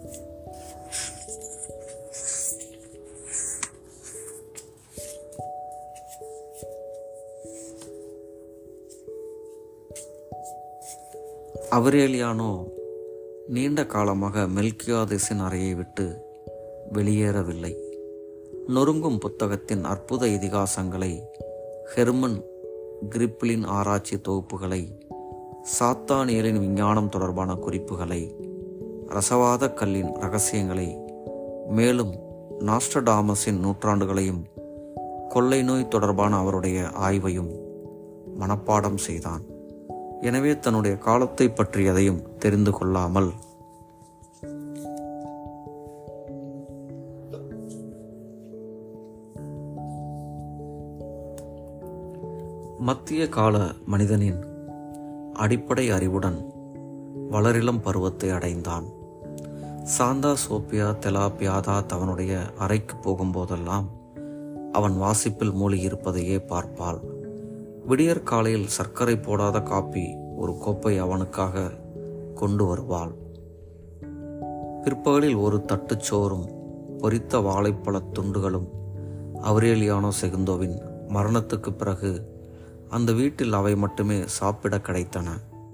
அவரேலியானோ நீண்ட காலமாக மெல்கியாதேசின் அறையை விட்டு வெளியேறவில்லை நொறுங்கும் புத்தகத்தின் அற்புத இதிகாசங்களை ஹெர்மன் கிரிப்ளின் ஆராய்ச்சி தொகுப்புகளை சாத்தானியலின் விஞ்ஞானம் தொடர்பான குறிப்புகளை ரசவாத கல்லின் ரகசியங்களை மேலும் நாஸ்டடாமஸின் நூற்றாண்டுகளையும் கொள்ளை நோய் தொடர்பான அவருடைய ஆய்வையும் மனப்பாடம் செய்தான் எனவே தன்னுடைய காலத்தை பற்றி எதையும் தெரிந்து கொள்ளாமல் மத்திய கால மனிதனின் அடிப்படை அறிவுடன் வளரிளம் பருவத்தை அடைந்தான் சாந்தா சோபியா தெலாபியாதா அவனுடைய அறைக்கு போகும்போதெல்லாம் அவன் வாசிப்பில் மூழ்கியிருப்பதையே பார்ப்பாள் விடியற் காலையில் சர்க்கரை போடாத காப்பி ஒரு கோப்பை அவனுக்காக கொண்டு வருவாள் பிற்பகலில் ஒரு தட்டுச்சோறும் பொரித்த வாழைப்பழத் துண்டுகளும் அவரேலியானோ செகுந்தோவின் மரணத்துக்கு பிறகு அந்த வீட்டில் அவை மட்டுமே சாப்பிட கிடைத்தன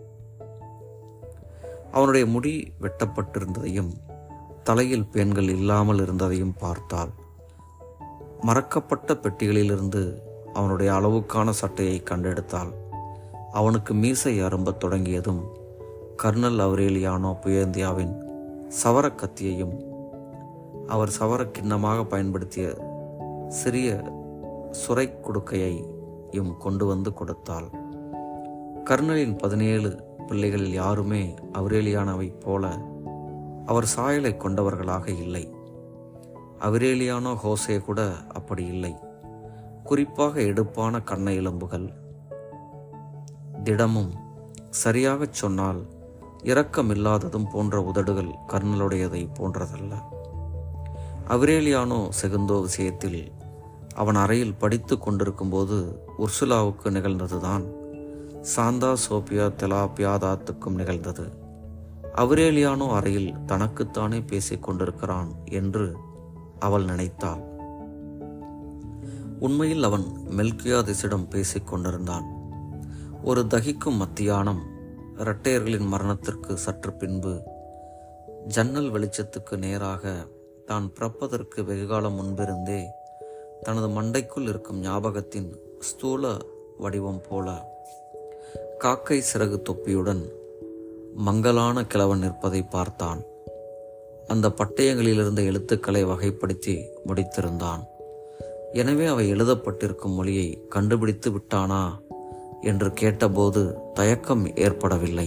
அவனுடைய முடி வெட்டப்பட்டிருந்ததையும் தலையில் பேன்கள் இல்லாமல் இருந்ததையும் பார்த்தாள் மறக்கப்பட்ட பெட்டிகளிலிருந்து அவனுடைய அளவுக்கான சட்டையை கண்டெடுத்தாள் அவனுக்கு மீசை அரும்பத் தொடங்கியதும் கர்னல் அவரேலியானோ புயந்தியாவின் சவர கத்தியையும் அவர் சவர கிண்ணமாக பயன்படுத்திய சிறிய சுரை குடுக்கையையும் கொண்டு வந்து கொடுத்தாள் கர்னலின் பதினேழு பிள்ளைகளில் யாருமே அவரேலியானவைப் போல அவர் சாயலை கொண்டவர்களாக இல்லை அவரேலியானோ ஹோசே கூட அப்படி இல்லை குறிப்பாக எடுப்பான கண்ண எலும்புகள் திடமும் சரியாகச் சொன்னால் இரக்கமில்லாததும் போன்ற உதடுகள் கர்னலுடையதை போன்றதல்ல அவரேலியானோ செகுந்தோ விஷயத்தில் அவன் அறையில் படித்து கொண்டிருக்கும்போது உர்சுலாவுக்கு நிகழ்ந்ததுதான் சாந்தா சோபியா தெலாபியாதாத்துக்கும் நிகழ்ந்தது அவரேலியானோ அறையில் தனக்குத்தானே பேசிக் கொண்டிருக்கிறான் என்று அவள் நினைத்தாள் உண்மையில் அவன் மெல்கியாதிசிடம் பேசிக் கொண்டிருந்தான் ஒரு தகிக்கும் மத்தியானம் இரட்டையர்களின் மரணத்திற்கு சற்று பின்பு ஜன்னல் வெளிச்சத்துக்கு நேராக தான் பிறப்பதற்கு வெகுகாலம் முன்பிருந்தே தனது மண்டைக்குள் இருக்கும் ஞாபகத்தின் ஸ்தூல வடிவம் போல காக்கை சிறகு தொப்பியுடன் மங்கலான கிழவன் நிற்பதை பார்த்தான் அந்த பட்டயங்களிலிருந்த எழுத்துக்களை வகைப்படுத்தி முடித்திருந்தான் எனவே அவை எழுதப்பட்டிருக்கும் மொழியை கண்டுபிடித்து விட்டானா என்று கேட்டபோது தயக்கம் ஏற்படவில்லை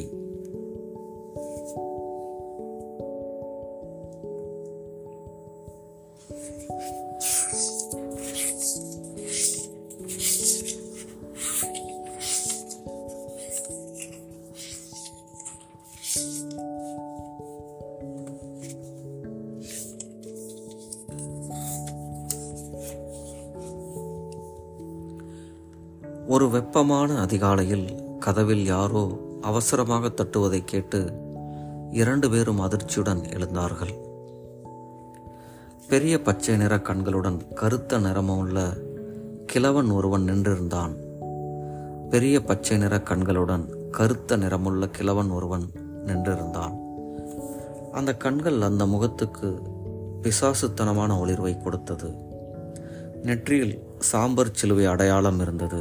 ஒரு வெப்பமான அதிகாலையில் கதவில் யாரோ அவசரமாக தட்டுவதை கேட்டு இரண்டு பேரும் அதிர்ச்சியுடன் எழுந்தார்கள் பெரிய பச்சை நிற கண்களுடன் கருத்த நிறமுள்ள கிழவன் ஒருவன் நின்றிருந்தான் பெரிய பச்சை நிற கண்களுடன் கருத்த நிறமுள்ள கிழவன் ஒருவன் நின்றிருந்தான் அந்த கண்கள் அந்த முகத்துக்கு பிசாசுத்தனமான ஒளிர்வை கொடுத்தது நெற்றியில் சாம்பர் சிலுவை அடையாளம் இருந்தது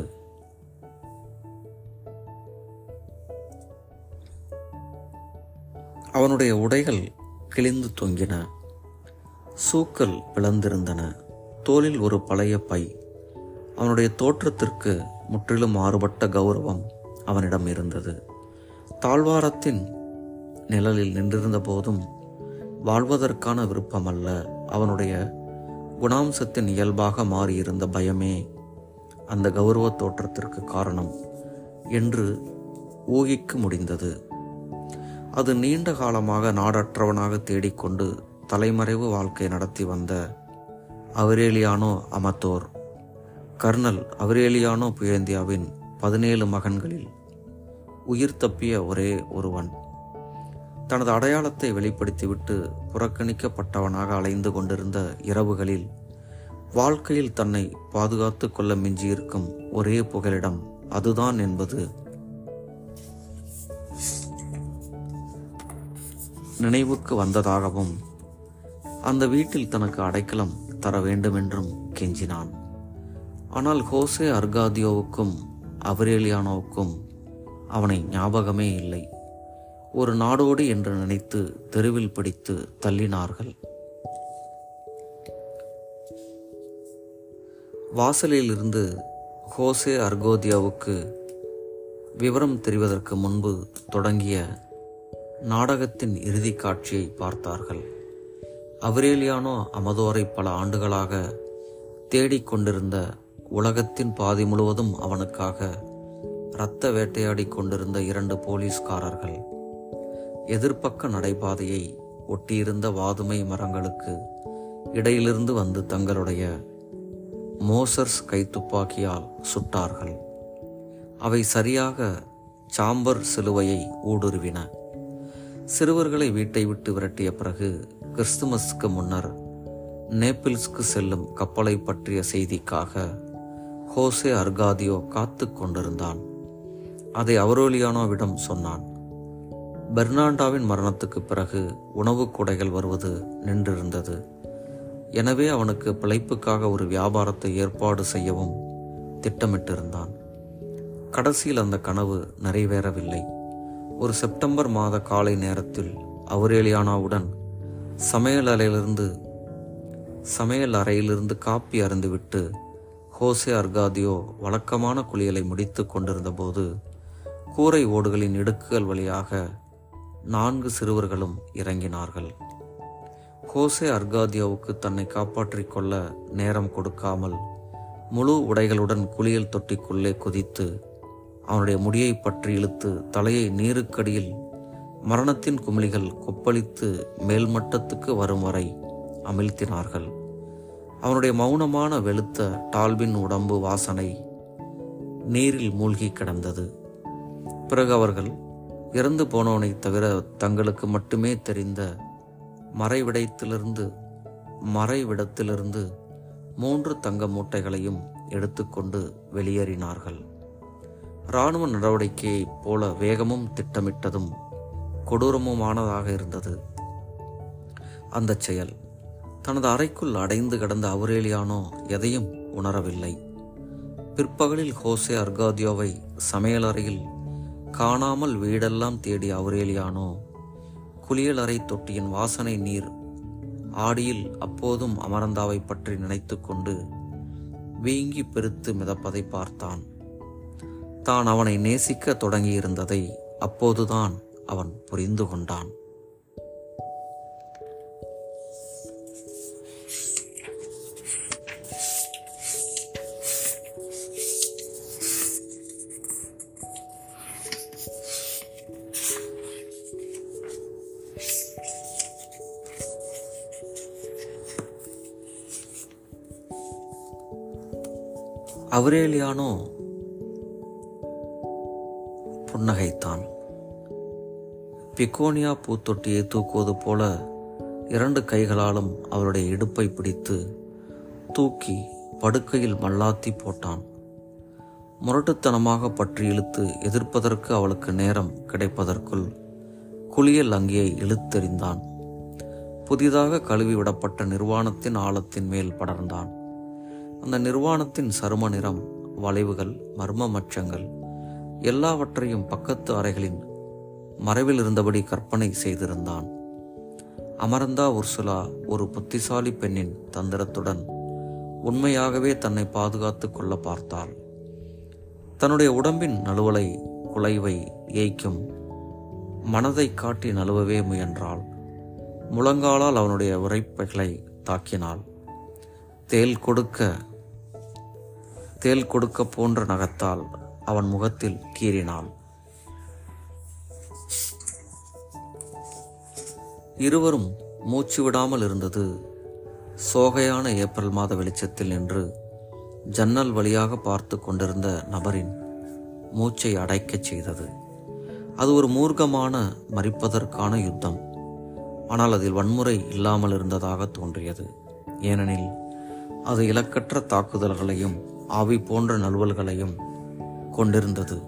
அவனுடைய உடைகள் கிழிந்து தொங்கின சூக்கள் பிளந்திருந்தன தோளில் ஒரு பழைய பை அவனுடைய தோற்றத்திற்கு முற்றிலும் மாறுபட்ட கௌரவம் அவனிடம் இருந்தது தாழ்வாரத்தின் நிழலில் நின்றிருந்த போதும் வாழ்வதற்கான விருப்பமல்ல அவனுடைய குணாம்சத்தின் இயல்பாக மாறியிருந்த பயமே அந்த கௌரவ தோற்றத்திற்கு காரணம் என்று ஊகிக்க முடிந்தது அது நீண்ட காலமாக நாடற்றவனாக தேடிக்கொண்டு தலைமறைவு வாழ்க்கை நடத்தி வந்த அவரேலியானோ அமத்தோர் கர்னல் அவரேலியானோ புயந்தியாவின் பதினேழு மகன்களில் உயிர் தப்பிய ஒரே ஒருவன் தனது அடையாளத்தை வெளிப்படுத்திவிட்டு புறக்கணிக்கப்பட்டவனாக அலைந்து கொண்டிருந்த இரவுகளில் வாழ்க்கையில் தன்னை பாதுகாத்து கொள்ள மிஞ்சியிருக்கும் ஒரே புகலிடம் அதுதான் என்பது நினைவுக்கு வந்ததாகவும் அந்த வீட்டில் தனக்கு அடைக்கலம் தர வேண்டுமென்றும் கெஞ்சினான் ஆனால் ஹோசே அர்காதியோவுக்கும் அவரேலியானோவுக்கும் அவனை ஞாபகமே இல்லை ஒரு நாடோடி என்று நினைத்து தெருவில் பிடித்து தள்ளினார்கள் வாசலில் இருந்து ஹோசே அர்கோதியாவுக்கு விவரம் தெரிவதற்கு முன்பு தொடங்கிய நாடகத்தின் இறுதி காட்சியை பார்த்தார்கள் அவரேலியானோ அமதோரை பல ஆண்டுகளாக தேடிக்கொண்டிருந்த உலகத்தின் பாதி முழுவதும் அவனுக்காக இரத்த வேட்டையாடி கொண்டிருந்த இரண்டு போலீஸ்காரர்கள் எதிர்ப்பக்க நடைபாதையை ஒட்டியிருந்த வாதுமை மரங்களுக்கு இடையிலிருந்து வந்து தங்களுடைய மோசர்ஸ் கைத்துப்பாக்கியால் சுட்டார்கள் அவை சரியாக சாம்பர் சிலுவையை ஊடுருவின சிறுவர்களை வீட்டை விட்டு விரட்டிய பிறகு கிறிஸ்துமஸ்க்கு முன்னர் நேபிள்ஸ்க்கு செல்லும் கப்பலை பற்றிய செய்திக்காக ஹோசே அர்காதியோ காத்து கொண்டிருந்தான் அதை அவரோலியானோவிடம் சொன்னான் பெர்னாண்டாவின் மரணத்துக்கு பிறகு உணவுக் குடைகள் வருவது நின்றிருந்தது எனவே அவனுக்கு பிழைப்புக்காக ஒரு வியாபாரத்தை ஏற்பாடு செய்யவும் திட்டமிட்டிருந்தான் கடைசியில் அந்த கனவு நிறைவேறவில்லை ஒரு செப்டம்பர் மாத காலை நேரத்தில் அவரேலியானாவுடன் சமையல் அறையிலிருந்து சமையல் அறையிலிருந்து காப்பி அருந்துவிட்டு ஹோசே அர்காதியோ வழக்கமான குளியலை முடித்து கொண்டிருந்தபோது கூரை ஓடுகளின் இடுக்குகள் வழியாக நான்கு சிறுவர்களும் இறங்கினார்கள் ஹோசே அர்காதியோவுக்கு தன்னை காப்பாற்றிக் கொள்ள நேரம் கொடுக்காமல் முழு உடைகளுடன் குளியல் தொட்டிக்குள்ளே குதித்து அவனுடைய முடியை பற்றி இழுத்து தலையை நீருக்கடியில் மரணத்தின் குமிழிகள் கொப்பளித்து மேல்மட்டத்துக்கு வரும் வரை அமிழ்த்தினார்கள் அவனுடைய மௌனமான வெளுத்த டால்பின் உடம்பு வாசனை நீரில் மூழ்கி கிடந்தது பிறகு அவர்கள் இறந்து போனவனை தவிர தங்களுக்கு மட்டுமே தெரிந்த மறைவிடத்திலிருந்து மறைவிடத்திலிருந்து மூன்று தங்க மூட்டைகளையும் எடுத்துக்கொண்டு வெளியேறினார்கள் இராணுவ நடவடிக்கையைப் போல வேகமும் திட்டமிட்டதும் கொடூரமுமானதாக இருந்தது அந்த செயல் தனது அறைக்குள் அடைந்து கிடந்த அவுரேலியானோ எதையும் உணரவில்லை பிற்பகலில் ஹோசே அர்காதியோவை சமையலறையில் காணாமல் வீடெல்லாம் தேடிய அவுரேலியானோ குளியலறை தொட்டியின் வாசனை நீர் ஆடியில் அப்போதும் அமரந்தாவை பற்றி நினைத்து கொண்டு வீங்கி பெருத்து மிதப்பதை பார்த்தான் தான் அவனை நேசிக்க தொடங்கியிருந்ததை அப்போதுதான் அவன் புரிந்து கொண்டான் அவரேலியானோ புன்னகைத்தான் பிகோனியா பூத்தொட்டியை தூக்குவது போல இரண்டு கைகளாலும் அவளுடைய இடுப்பை பிடித்து தூக்கி படுக்கையில் மல்லாத்தி போட்டான் முரட்டுத்தனமாக பற்றி இழுத்து எதிர்ப்பதற்கு அவளுக்கு நேரம் கிடைப்பதற்குள் குளியல் அங்கேயை இழுத்தெறிந்தான் புதிதாக கழுவி விடப்பட்ட நிர்வாணத்தின் ஆழத்தின் மேல் படர்ந்தான் அந்த நிர்வாணத்தின் சரும நிறம் வளைவுகள் மர்ம மச்சங்கள் எல்லாவற்றையும் பக்கத்து அறைகளின் மறைவில் இருந்தபடி கற்பனை செய்திருந்தான் அமர்ந்தா உர்சுலா ஒரு புத்திசாலி பெண்ணின் தந்திரத்துடன் உண்மையாகவே தன்னை பாதுகாத்துக் கொள்ள பார்த்தாள் தன்னுடைய உடம்பின் நழுவலை குலைவை ஏய்க்கும் மனதை காட்டி நழுவவே முயன்றாள் முழங்காலால் அவனுடைய உரைப்பைகளை தாக்கினாள் தேல் கொடுக்க தேல் கொடுக்க போன்ற நகத்தால் அவன் முகத்தில் கீறினாள் இருவரும் மூச்சு விடாமல் இருந்தது சோகையான ஏப்ரல் மாத வெளிச்சத்தில் நின்று ஜன்னல் வழியாக பார்த்து கொண்டிருந்த நபரின் மூச்சை அடைக்கச் செய்தது அது ஒரு மூர்க்கமான மறிப்பதற்கான யுத்தம் ஆனால் அதில் வன்முறை இல்லாமல் இருந்ததாக தோன்றியது ஏனெனில் அது இலக்கற்ற தாக்குதல்களையும் ஆவி போன்ற நல்வல்களையும் கொண்டிருந்தது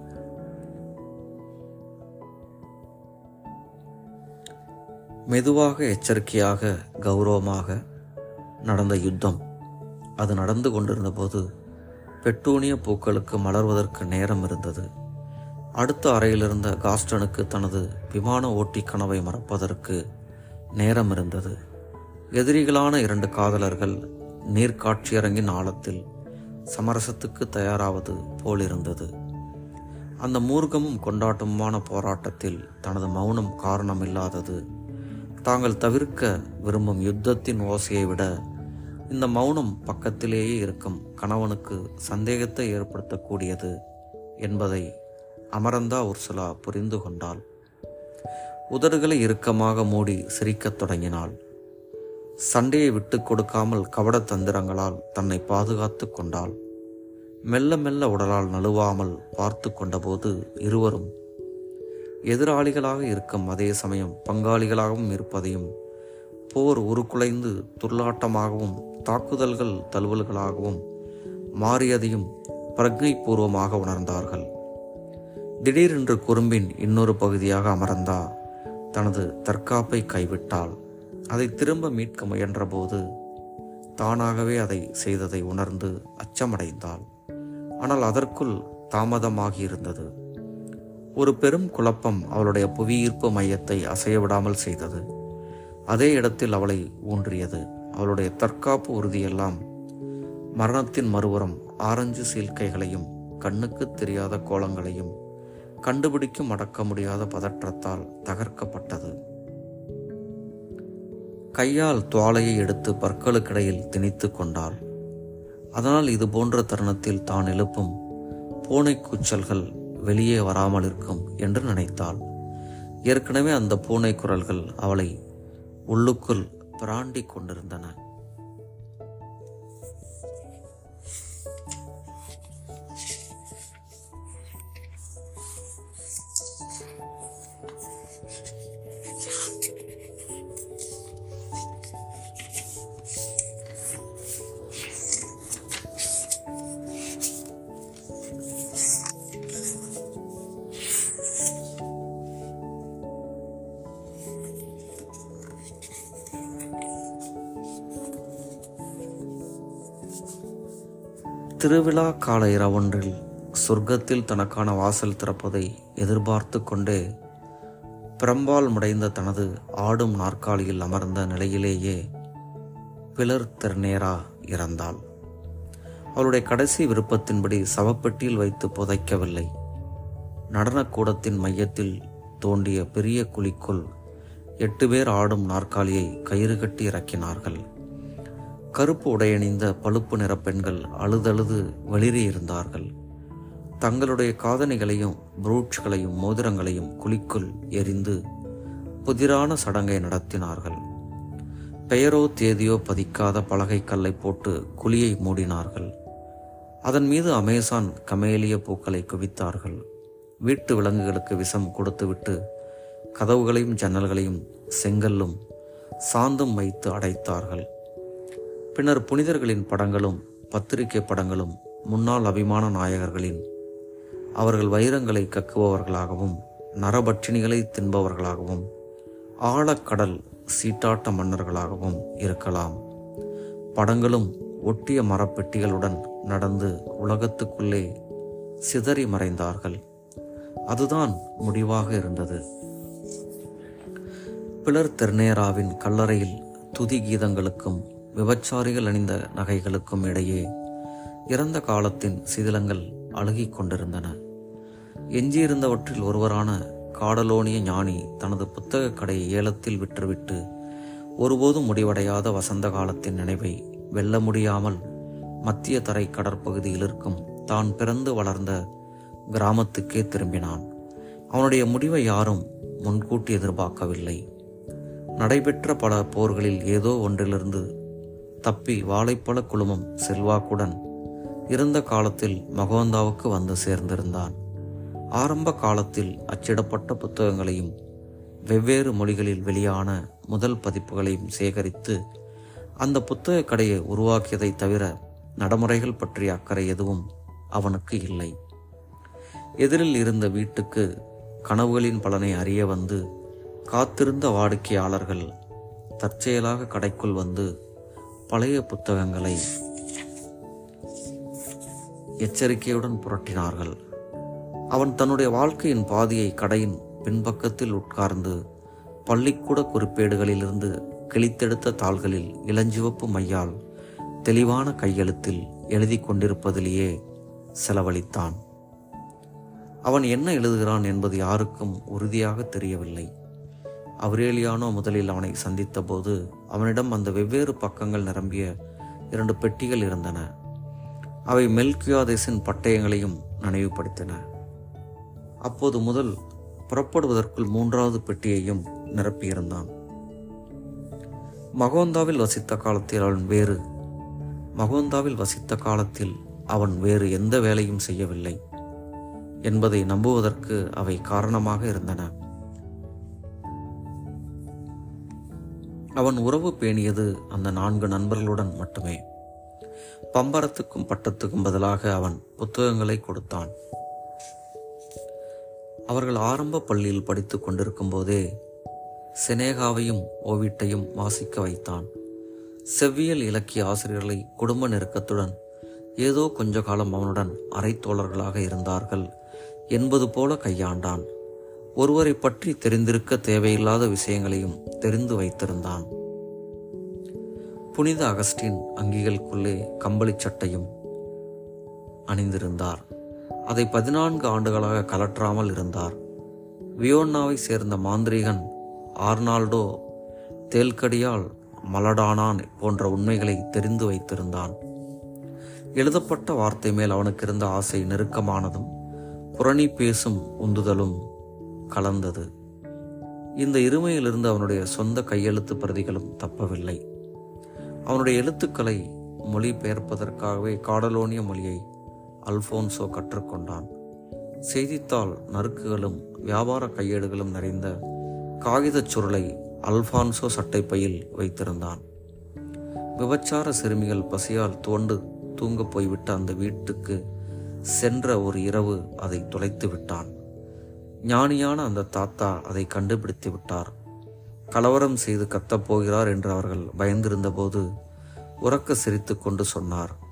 மெதுவாக எச்சரிக்கையாக கௌரவமாக நடந்த யுத்தம் அது நடந்து கொண்டிருந்தபோது பெட்டூனிய பூக்களுக்கு மலர்வதற்கு நேரம் இருந்தது அடுத்த அறையில் இருந்த காஸ்டனுக்கு தனது விமான ஓட்டி கனவை மறப்பதற்கு நேரம் இருந்தது எதிரிகளான இரண்டு காதலர்கள் நீர்க்காட்சியரங்கின் ஆழத்தில் சமரசத்துக்கு தயாராவது போலிருந்தது அந்த மூர்க்கமும் கொண்டாட்டமுமான போராட்டத்தில் தனது மௌனம் காரணமில்லாதது தாங்கள் தவிர்க்க விரும்பும் யுத்தத்தின் ஓசையை விட இந்த மௌனம் பக்கத்திலேயே இருக்கும் கணவனுக்கு சந்தேகத்தை ஏற்படுத்தக்கூடியது என்பதை அமரந்தா உர்சுலா புரிந்து கொண்டாள் உதடுகளை இறுக்கமாக மூடி சிரிக்கத் தொடங்கினாள் சண்டையை விட்டுக் கொடுக்காமல் கபட தந்திரங்களால் தன்னை பாதுகாத்து கொண்டாள் மெல்ல மெல்ல உடலால் நழுவாமல் பார்த்து கொண்டபோது இருவரும் எதிராளிகளாக இருக்கும் அதே சமயம் பங்காளிகளாகவும் இருப்பதையும் போர் உருக்குலைந்து துர்லாட்டமாகவும் தாக்குதல்கள் தழுவல்களாகவும் மாறியதையும் பிரஜைபூர்வமாக உணர்ந்தார்கள் திடீரென்று குறும்பின் இன்னொரு பகுதியாக அமர்ந்தா தனது தற்காப்பை கைவிட்டாள் அதை திரும்ப மீட்க முயன்றபோது தானாகவே அதை செய்ததை உணர்ந்து அச்சமடைந்தாள் ஆனால் அதற்குள் தாமதமாகியிருந்தது ஒரு பெரும் குழப்பம் அவளுடைய புவியீர்ப்பு மையத்தை அசைய விடாமல் செய்தது அதே இடத்தில் அவளை ஊன்றியது அவளுடைய தற்காப்பு உறுதியெல்லாம் மரணத்தின் மறுபுறம் ஆரஞ்சு சீல்கைகளையும் கண்ணுக்கு தெரியாத கோலங்களையும் கண்டுபிடிக்கும் அடக்க முடியாத பதற்றத்தால் தகர்க்கப்பட்டது கையால் துவாலையை எடுத்து பற்களுக்கிடையில் திணித்து கொண்டாள் அதனால் இது போன்ற தருணத்தில் தான் எழுப்பும் பூனை கூச்சல்கள் வெளியே வராமல் இருக்கும் என்று நினைத்தாள் ஏற்கனவே அந்த பூனை குரல்கள் அவளை உள்ளுக்குள் பிராண்டி கொண்டிருந்தன திருவிழா கால இரவொன்றில் சொர்க்கத்தில் தனக்கான வாசல் திறப்பதை எதிர்பார்த்து கொண்டே பிரம்பால் முடைந்த தனது ஆடும் நாற்காலியில் அமர்ந்த நிலையிலேயே பிளர் தெர்னேரா இறந்தாள் அவளுடைய கடைசி விருப்பத்தின்படி சவப்பெட்டியில் வைத்து புதைக்கவில்லை நடனக்கூடத்தின் மையத்தில் தோண்டிய பெரிய குழிக்குள் எட்டு பேர் ஆடும் நாற்காலியை கயிறு கட்டி இறக்கினார்கள் கருப்பு உடையணிந்த பழுப்பு நிற பெண்கள் அழுதழுது வெளிரே இருந்தார்கள் தங்களுடைய காதணிகளையும் புரூட்ச்களையும் மோதிரங்களையும் குழிக்குள் எரிந்து புதிரான சடங்கை நடத்தினார்கள் பெயரோ தேதியோ பதிக்காத பலகை கல்லை போட்டு குழியை மூடினார்கள் அதன் மீது அமேசான் கமேலிய பூக்களை குவித்தார்கள் வீட்டு விலங்குகளுக்கு விஷம் கொடுத்துவிட்டு கதவுகளையும் ஜன்னல்களையும் செங்கல்லும் சாந்தும் வைத்து அடைத்தார்கள் பின்னர் புனிதர்களின் படங்களும் பத்திரிகை படங்களும் முன்னாள் அபிமான நாயகர்களின் அவர்கள் வைரங்களை கக்குபவர்களாகவும் நரபட்சிணிகளை தின்பவர்களாகவும் ஆழக்கடல் சீட்டாட்ட மன்னர்களாகவும் இருக்கலாம் படங்களும் ஒட்டிய மரப்பெட்டிகளுடன் நடந்து உலகத்துக்குள்ளே சிதறி மறைந்தார்கள் அதுதான் முடிவாக இருந்தது பிளர் தெர்னேராவின் கல்லறையில் துதி கீதங்களுக்கும் விபச்சாரிகள் அணிந்த நகைகளுக்கும் இடையே இறந்த காலத்தின் சிதிலங்கள் அழுகிக் கொண்டிருந்தன எஞ்சியிருந்தவற்றில் ஒருவரான காடலோனிய ஞானி தனது புத்தகக் கடையை ஏலத்தில் விற்றுவிட்டு ஒருபோதும் முடிவடையாத வசந்த காலத்தின் நினைவை வெல்ல முடியாமல் மத்திய தரை கடற்பகுதியில் இருக்கும் தான் பிறந்து வளர்ந்த கிராமத்துக்கே திரும்பினான் அவனுடைய முடிவை யாரும் முன்கூட்டி எதிர்பார்க்கவில்லை நடைபெற்ற பல போர்களில் ஏதோ ஒன்றிலிருந்து தப்பி வாழைப்பழ குழுமம் செல்வாக்குடன் இருந்த காலத்தில் மகோந்தாவுக்கு வந்து சேர்ந்திருந்தான் ஆரம்ப காலத்தில் அச்சிடப்பட்ட புத்தகங்களையும் வெவ்வேறு மொழிகளில் வெளியான முதல் பதிப்புகளையும் சேகரித்து அந்த புத்தக கடையை உருவாக்கியதை தவிர நடைமுறைகள் பற்றிய அக்கறை எதுவும் அவனுக்கு இல்லை எதிரில் இருந்த வீட்டுக்கு கனவுகளின் பலனை அறிய வந்து காத்திருந்த வாடிக்கையாளர்கள் தற்செயலாக கடைக்குள் வந்து பழைய புத்தகங்களை எச்சரிக்கையுடன் புரட்டினார்கள் அவன் தன்னுடைய வாழ்க்கையின் பாதியை கடையின் பின்பக்கத்தில் உட்கார்ந்து பள்ளிக்கூட குறிப்பேடுகளிலிருந்து கிழித்தெடுத்த தாள்களில் இளஞ்சிவப்பு மையால் தெளிவான கையெழுத்தில் எழுதி கொண்டிருப்பதிலேயே செலவழித்தான் அவன் என்ன எழுதுகிறான் என்பது யாருக்கும் உறுதியாக தெரியவில்லை அவரேலியானோ முதலில் அவனை சந்தித்தபோது அவனிடம் அந்த வெவ்வேறு பக்கங்கள் நிரம்பிய இரண்டு பெட்டிகள் இருந்தன அவை மெல்கியாதேசின் பட்டயங்களையும் நினைவுபடுத்தின அப்போது முதல் புறப்படுவதற்குள் மூன்றாவது பெட்டியையும் நிரப்பியிருந்தான் மகோந்தாவில் வசித்த காலத்தில் அவன் வேறு மகோந்தாவில் வசித்த காலத்தில் அவன் வேறு எந்த வேலையும் செய்யவில்லை என்பதை நம்புவதற்கு அவை காரணமாக இருந்தன அவன் உறவு பேணியது அந்த நான்கு நண்பர்களுடன் மட்டுமே பம்பரத்துக்கும் பட்டத்துக்கும் பதிலாக அவன் புத்தகங்களை கொடுத்தான் அவர்கள் ஆரம்ப பள்ளியில் படித்துக் கொண்டிருக்கும் போதே செனேகாவையும் ஓவிட்டையும் வாசிக்க வைத்தான் செவ்வியல் இலக்கிய ஆசிரியர்களை குடும்ப நெருக்கத்துடன் ஏதோ கொஞ்ச காலம் அவனுடன் அரைத்தோழர்களாக இருந்தார்கள் என்பது போல கையாண்டான் ஒருவரை பற்றி தெரிந்திருக்க தேவையில்லாத விஷயங்களையும் தெரிந்து வைத்திருந்தான் புனித அகஸ்டின் அங்கிகளுக்குள்ளே கம்பளி சட்டையும் அணிந்திருந்தார் அதை பதினான்கு ஆண்டுகளாக கலற்றாமல் இருந்தார் வியோன்னாவை சேர்ந்த மாந்திரிகன் ஆர்னால்டோ தேல்கடியால் மலடானான் போன்ற உண்மைகளை தெரிந்து வைத்திருந்தான் எழுதப்பட்ட வார்த்தை மேல் அவனுக்கு இருந்த ஆசை நெருக்கமானதும் புரணி பேசும் உந்துதலும் கலந்தது இந்த இருமையிலிருந்து அவனுடைய சொந்த கையெழுத்து பிரதிகளும் தப்பவில்லை அவனுடைய எழுத்துக்களை மொழிபெயர்ப்பதற்காகவே காடலோனிய மொழியை அல்போன்சோ கற்றுக்கொண்டான் செய்தித்தாள் நறுக்குகளும் வியாபார கையேடுகளும் நிறைந்த காகிதச் சுருளை அல்பான்சோ சட்டைப்பையில் வைத்திருந்தான் விபச்சார சிறுமிகள் பசியால் துவண்டு தூங்கப் போய்விட்ட அந்த வீட்டுக்கு சென்ற ஒரு இரவு அதை தொலைத்து விட்டான் ஞானியான அந்த தாத்தா அதை கண்டுபிடித்து விட்டார் கலவரம் செய்து கத்தப் போகிறார் என்று அவர்கள் பயந்திருந்தபோது உறக்க சிரித்து கொண்டு சொன்னார்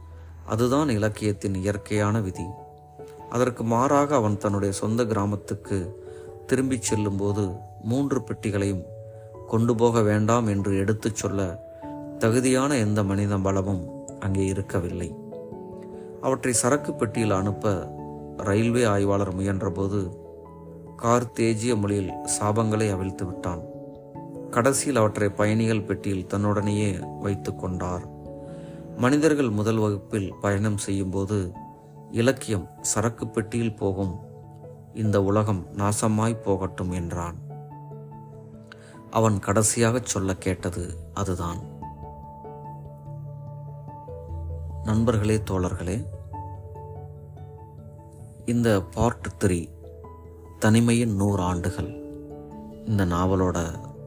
அதுதான் இலக்கியத்தின் இயற்கையான விதி அதற்கு மாறாக அவன் தன்னுடைய சொந்த கிராமத்துக்கு திரும்பிச் செல்லும்போது மூன்று பெட்டிகளையும் கொண்டு போக வேண்டாம் என்று எடுத்துச் சொல்ல தகுதியான எந்த மனித பலமும் அங்கே இருக்கவில்லை அவற்றை சரக்கு பெட்டியில் அனுப்ப ரயில்வே ஆய்வாளர் முயன்றபோது கார் தேஜிய மொழியில் சாபங்களை அவிழ்த்து விட்டான் கடைசியில் அவற்றை பயணிகள் பெட்டியில் தன்னுடனேயே வைத்து கொண்டார் மனிதர்கள் முதல் வகுப்பில் பயணம் செய்யும்போது இலக்கியம் சரக்கு பெட்டியில் போகும் இந்த உலகம் நாசமாய் போகட்டும் என்றான் அவன் கடைசியாகச் சொல்ல கேட்டது அதுதான் நண்பர்களே தோழர்களே இந்த பார்ட் த்ரீ தனிமையின் நூறு ஆண்டுகள் இந்த நாவலோட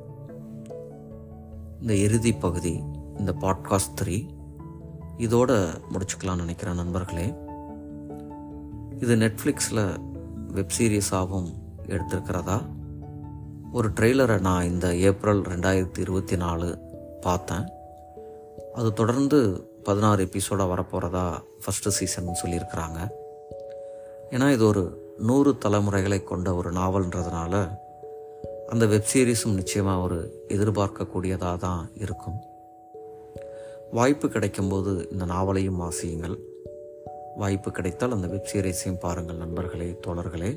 இந்த இறுதி பகுதி இந்த பாட்காஸ்ட் த்ரீ இதோட முடிச்சுக்கலாம்னு நினைக்கிறேன் நண்பர்களே இது நெட்ஃப்ளிக்ஸில் வெப் சீரிஸாகவும் எடுத்திருக்கிறதா ஒரு ட்ரெய்லரை நான் இந்த ஏப்ரல் ரெண்டாயிரத்தி இருபத்தி நாலு பார்த்தேன் அது தொடர்ந்து பதினாறு எபிசோடாக வரப்போகிறதா ஃபஸ்ட்டு சீசன் சொல்லியிருக்கிறாங்க ஏன்னா இது ஒரு நூறு தலைமுறைகளை கொண்ட ஒரு நாவல்ன்றதுனால அந்த வெப் சீரிஸும் நிச்சயமாக ஒரு எதிர்பார்க்கக்கூடியதாக தான் இருக்கும் வாய்ப்பு கிடைக்கும்போது இந்த நாவலையும் வாசியுங்கள் வாய்ப்பு கிடைத்தால் அந்த வெப் சீரிஸையும் பாருங்கள் நண்பர்களே தோழர்களே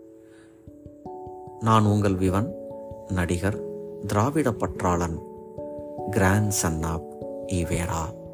நான் உங்கள் விவன் நடிகர் திராவிட பற்றாளன் கிராண்ட் சன் ஆப் ஈவேரா